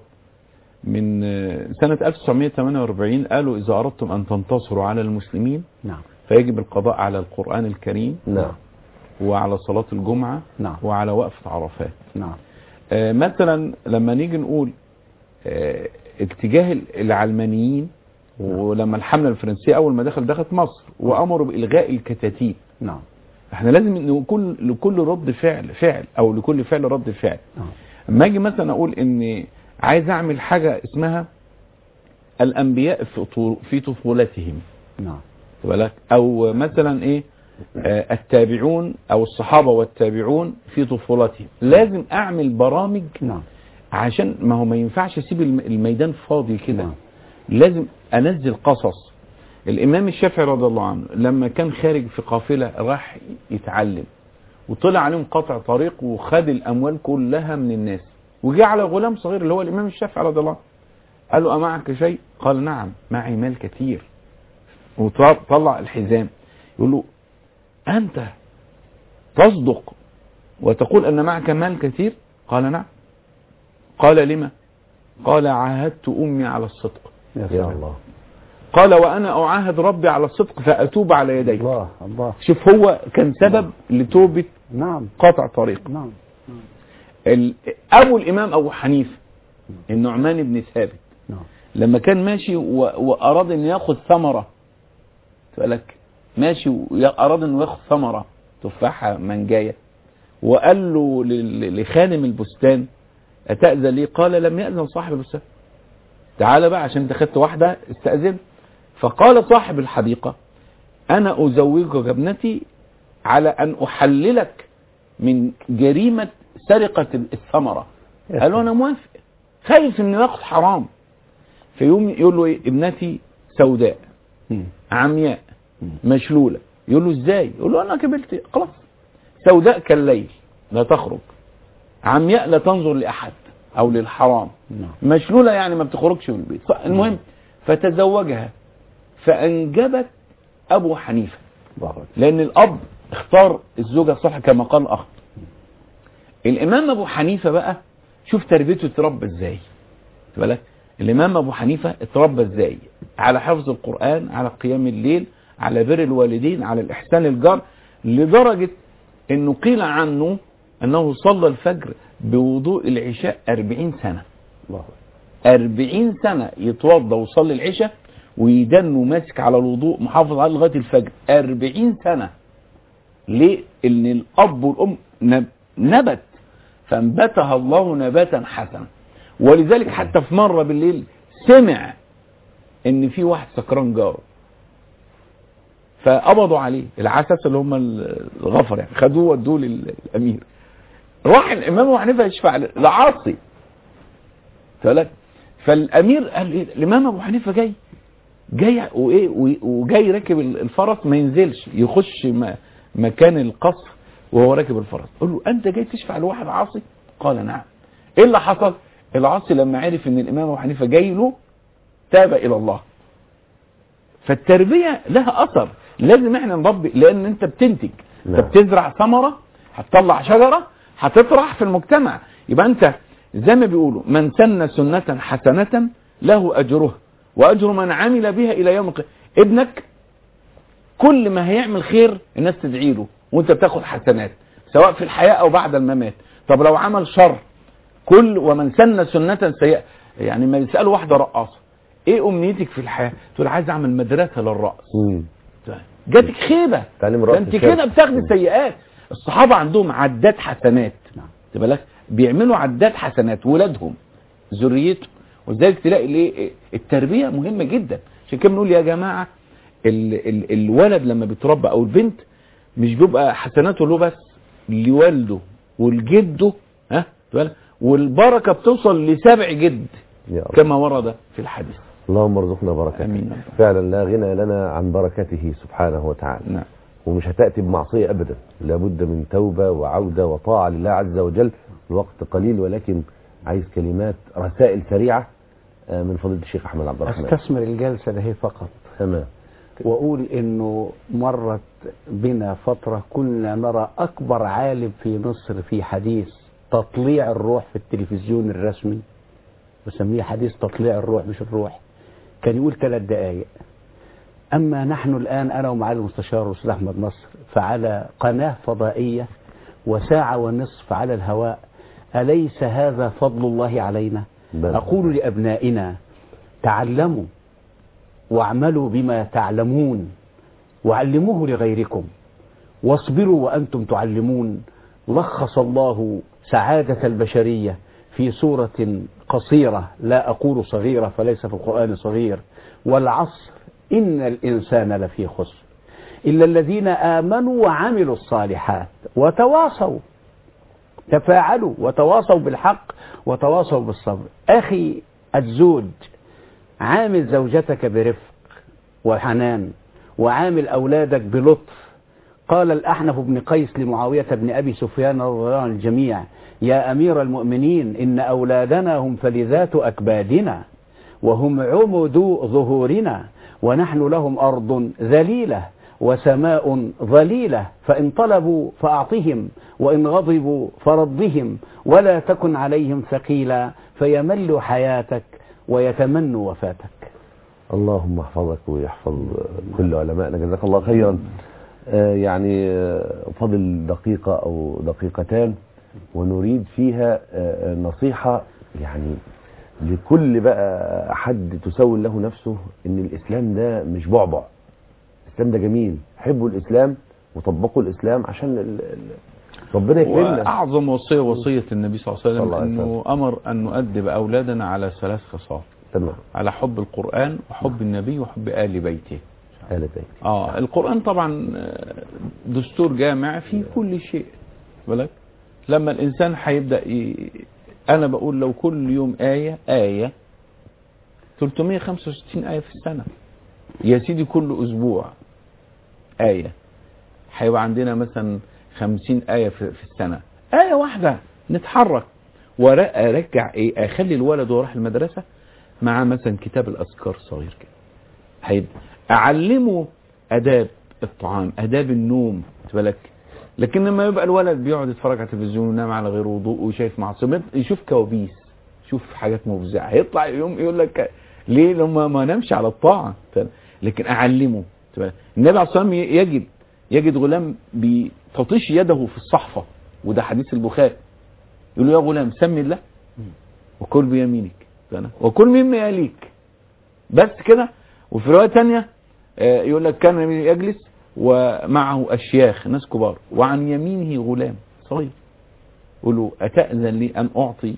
من سنة 1948 قالوا إذا أردتم أن تنتصروا على المسلمين نعم فيجب القضاء على القرآن الكريم نعم وعلى صلاة الجمعة نعم وعلى وقفة عرفات نعم آه، مثلا لما نيجي نقول آه، اتجاه العلمانيين ولما الحملة الفرنسية أول ما دخل دخلت مصر وأمروا بإلغاء الكتاتيب نعم احنا لازم نكون لكل رد فعل فعل او لكل فعل رد فعل نعم. اما اجي مثلا اقول ان عايز اعمل حاجه اسمها الانبياء في طو- في طفولتهم نعم خد بالك او مثلا ايه آه، التابعون او الصحابه والتابعون في طفولتهم لازم اعمل برامج نعم عشان ما هو ما ينفعش اسيب الم- الميدان فاضي كده نعم. لازم انزل قصص الامام الشافعي رضي الله عنه لما كان خارج في قافله راح يتعلم وطلع عليهم قطع طريق وخد الاموال كلها من الناس وجه على غلام صغير اللي هو الامام الشافعي رضي الله عنه قال له امعك شيء قال نعم معي مال كثير وطلع الحزام يقول له انت تصدق وتقول ان معك مال كثير قال نعم قال لما قال عاهدت امي على الصدق يا يا سلام الله قال وانا اعاهد ربي على الصدق فاتوب على يديك الله الله شوف هو كان سبب لتوبه نعم قطع طريق نعم ال- ابو الامام ابو حنيفه النعمان بن ثابت نعم لما كان ماشي و... واراد ان ياخذ ثمره لك ماشي واراد انه ياخذ ثمره تفاحه منجايه وقال له ل- لخادم البستان اتاذن لي قال لم ياذن صاحب البستان تعال بقى عشان انت خدت واحده استاذن فقال صاحب الحديقه انا ازوجك ابنتي على ان احللك من جريمه سرقه الثمره يا قال له انا موافق خايف انه ياخد حرام فيقوم يقول له ايه ابنتي سوداء مم. عمياء مشلوله يقول له ازاي يقول له انا كبلت خلاص سوداء كالليل لا تخرج عمياء لا تنظر لاحد او للحرام نعم مشلوله يعني ما بتخرجش من البيت المهم فتزوجها فانجبت ابو حنيفه الله أكبر. لان الاب اختار الزوجه الصالحه كما قال الاخ الامام ابو حنيفه بقى شوف تربيته اتربى ازاي خد بالك الامام ابو حنيفه اتربى ازاي على حفظ القران على قيام الليل على بر الوالدين على الاحسان الجار لدرجه انه قيل عنه انه صلى الفجر بوضوء العشاء أربعين سنه الله أكبر. أربعين سنة يتوضى ويصلي العشاء ويدن ماسك على الوضوء محافظ عليه لغاية الفجر أربعين سنة ليه؟ إن الأب والأم نب- نبت فأنبتها الله نباتا حسنا ولذلك حتى في مرة بالليل سمع إن في واحد سكران جاره فقبضوا عليه العسس اللي هم الغفر يعني خدوه ودوه للأمير راح الإمام أبو حنيفة يشفع لعاصي فلك فالامير قال ايه الامام ابو حنيفه جاي جاي وايه و- وجاي راكب الفرس ما ينزلش يخش م- مكان القصر وهو راكب الفرس قال له انت جاي تشفع لواحد عاصي قال نعم ايه اللي حصل العاصي لما عرف ان الامام ابو حنيفه جاي له تاب الى الله فالتربيه لها اثر لازم احنا نربي لان انت بتنتج انت نعم. بتزرع ثمره هتطلع شجره هتطرح في المجتمع يبقى انت زي ما بيقولوا من سن سنه حسنه له اجرها واجر من عمل بها الى يوم القيامه ابنك كل ما هيعمل خير الناس تدعي له وانت بتاخد حسنات سواء في الحياه او بعد الممات طب لو عمل شر كل ومن سن سنه سيئه يعني ما يسالوا واحده رقاصه ايه امنيتك في الحياه تقول عايز اعمل مدرسه للرقص مم. جاتك خيبه تعليم ده الرقص انت الشرعي. كده بتاخدي سيئات الصحابه عندهم عداد حسنات نعم. خد بالك بيعملوا عداد حسنات ولادهم ذريتهم ولذلك تلاقي ليه التربيه مهمه جدا عشان كده بنقول يا جماعه ال ال الولد لما بيتربى او البنت مش بيبقى حسناته له بس لوالده ولجده ها خد بالك؟ والبركه بتوصل لسبع جد يا الله. كما ورد في الحديث اللهم ارزقنا بركته امين فعلا لا غنى لنا عن بركته سبحانه وتعالى نعم ومش هتأتي بمعصية أبدا لابد من توبة وعودة وطاعة لله عز وجل الوقت قليل ولكن عايز كلمات رسائل سريعة آه، من فضيلة الشيخ أحمد عبد الرحمن استثمر الجلسة ده هي فقط تمام وأقول إنه مرت بنا فترة كنا نرى أكبر عالم في مصر في حديث تطليع الروح في التلفزيون الرسمي بسميه حديث تطليع الروح مش الروح كان يقول ثلاث دقائق أما نحن الآن أنا ومعالي المستشار الأستاذ أحمد نصر فعلى قناة فضائية وساعة ونصف على الهواء أليس هذا فضل الله علينا بلى. أقول لأبنائنا تعلموا واعملوا بما تعلمون وعلموه لغيركم واصبروا وأنتم تعلمون لخص الله سعادة البشرية في سورة قصيرة لا أقول صغيرة فليس في القرآن صغير والعصر إن الإنسان لفي خسر إلا الذين آمنوا وعملوا الصالحات وتواصوا تفاعلوا وتواصوا بالحق وتواصوا بالصبر أخي الزوج عامل زوجتك برفق وحنان وعامل أولادك بلطف قال الأحنف بن قيس لمعاوية بن أبي سفيان رضي الله عن الجميع يا أمير المؤمنين إن أولادنا هم فلذات أكبادنا وهم عمد ظهورنا ونحن لهم أرض ذليلة وسماء ظليلة فإن طلبوا فأعطهم وإن غضبوا فردهم ولا تكن عليهم ثقيلا فيملوا حياتك ويتمنوا وفاتك اللهم احفظك ويحفظ كل علمائنا جزاك الله خيرا آه، يعني آه، فاضل دقيقة أو دقيقتان ونريد فيها آه، نصيحة يعني لكل بقى حد تسول له نفسه ان الاسلام ده مش بعبع الاسلام ده جميل حبوا الاسلام وطبقوا الاسلام عشان ال- ال- ربنا يكرمنا واعظم وصيه وصيه النبي صلى الله عليه صلى وسلم الله عليه انه امر ان نؤدب اولادنا على ثلاث خصال تمام على حب القران وحب النبي وحب ال بيته آل بيت اه القران طبعا آه، دستور جامع في كل شيء بالك لما الانسان هيبدا ي... انا بقول لو كل يوم ايه ايه 365 ايه في السنه يا سيدي كل اسبوع ايه هيبقى عندنا مثلا 50 ايه في, في السنه ايه واحده نتحرك وارجع ايه اخلي الولد وهو رايح المدرسه مع مثلا كتاب الاذكار صغير كده هيبقى اعلمه اداب الطعام اداب النوم خد بالك لكن لما يبقى الولد بيقعد يتفرج على التلفزيون وينام على غير وضوء وشايف معصيه يشوف كوابيس يشوف حاجات مفزعه هيطلع يوم يقول لك ليه لما ما نامش على الطاعه لكن اعلمه خد بالك؟ النبي عليه الصلاه والسلام يجد يجد غلام بتطيش يده في الصحفه وده حديث البخاري يقول له يا غلام سمي الله وكل بيمينك فاهم؟ وكل مما يليك بس كده وفي روايه ثانيه يقول لك كان النبي يجلس ومعه اشياخ ناس كبار وعن يمينه غلام صغير يقول له اتاذن لي ان اعطي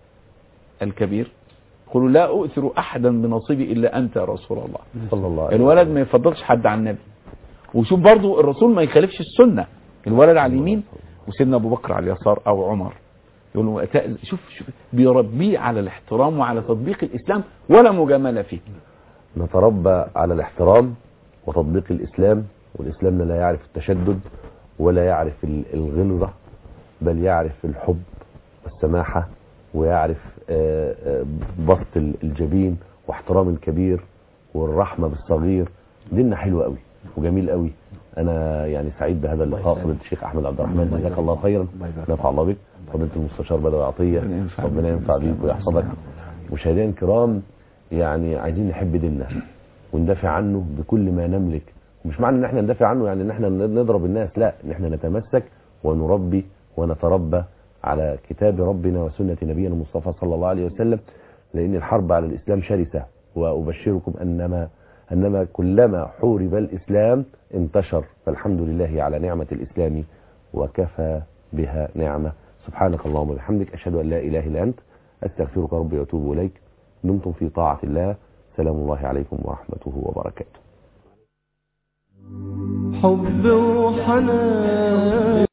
الكبير يقول لا اؤثر احدا بنصيبي الا انت يا رسول الله صلى الله عليه الولد ما يفضلش حد عن النبي وشوف برضو الرسول ما يخالفش السنه الولد على اليمين وسيدنا ابو بكر على اليسار او عمر يقول له أتأذن- شوف شوف بيربيه على الاحترام وعلى تطبيق الاسلام ولا مجامله فيه نتربى على الاحترام وتطبيق الإسلام والإسلام لا يعرف التشدد ولا يعرف ال- الغلظة بل يعرف الحب والسماحة ويعرف آه، آه، بسط ال- الجبين واحترام الكبير والرحمة بالصغير ديننا حلو قوي وجميل قوي أنا يعني سعيد بهذا اللقاء فضيلة الشيخ أحمد عبد الرحمن جزاك الله خيرا نفع الله بك فضيلة المستشار بدوي عطية ربنا ينفع ربنا بك. ينفع بيك ويحفظك مشاهدينا الكرام يعني عايزين نحب ديننا وندافع عنه بكل ما نملك مش معنى ان احنا ندافع عنه يعني ان احنا نضرب الناس لا ان احنا نتمسك ونربي ونتربى على كتاب ربنا وسنة نبينا المصطفى صلى الله عليه وسلم لان الحرب على الاسلام شرسة وابشركم انما انما كلما حورب الاسلام انتشر فالحمد لله على نعمة الاسلام وكفى بها نعمة سبحانك اللهم وبحمدك اشهد ان لا اله الا انت استغفرك ربي واتوب اليك دمتم في طاعة الله سلام الله عليكم ورحمته وبركاته حب وحنان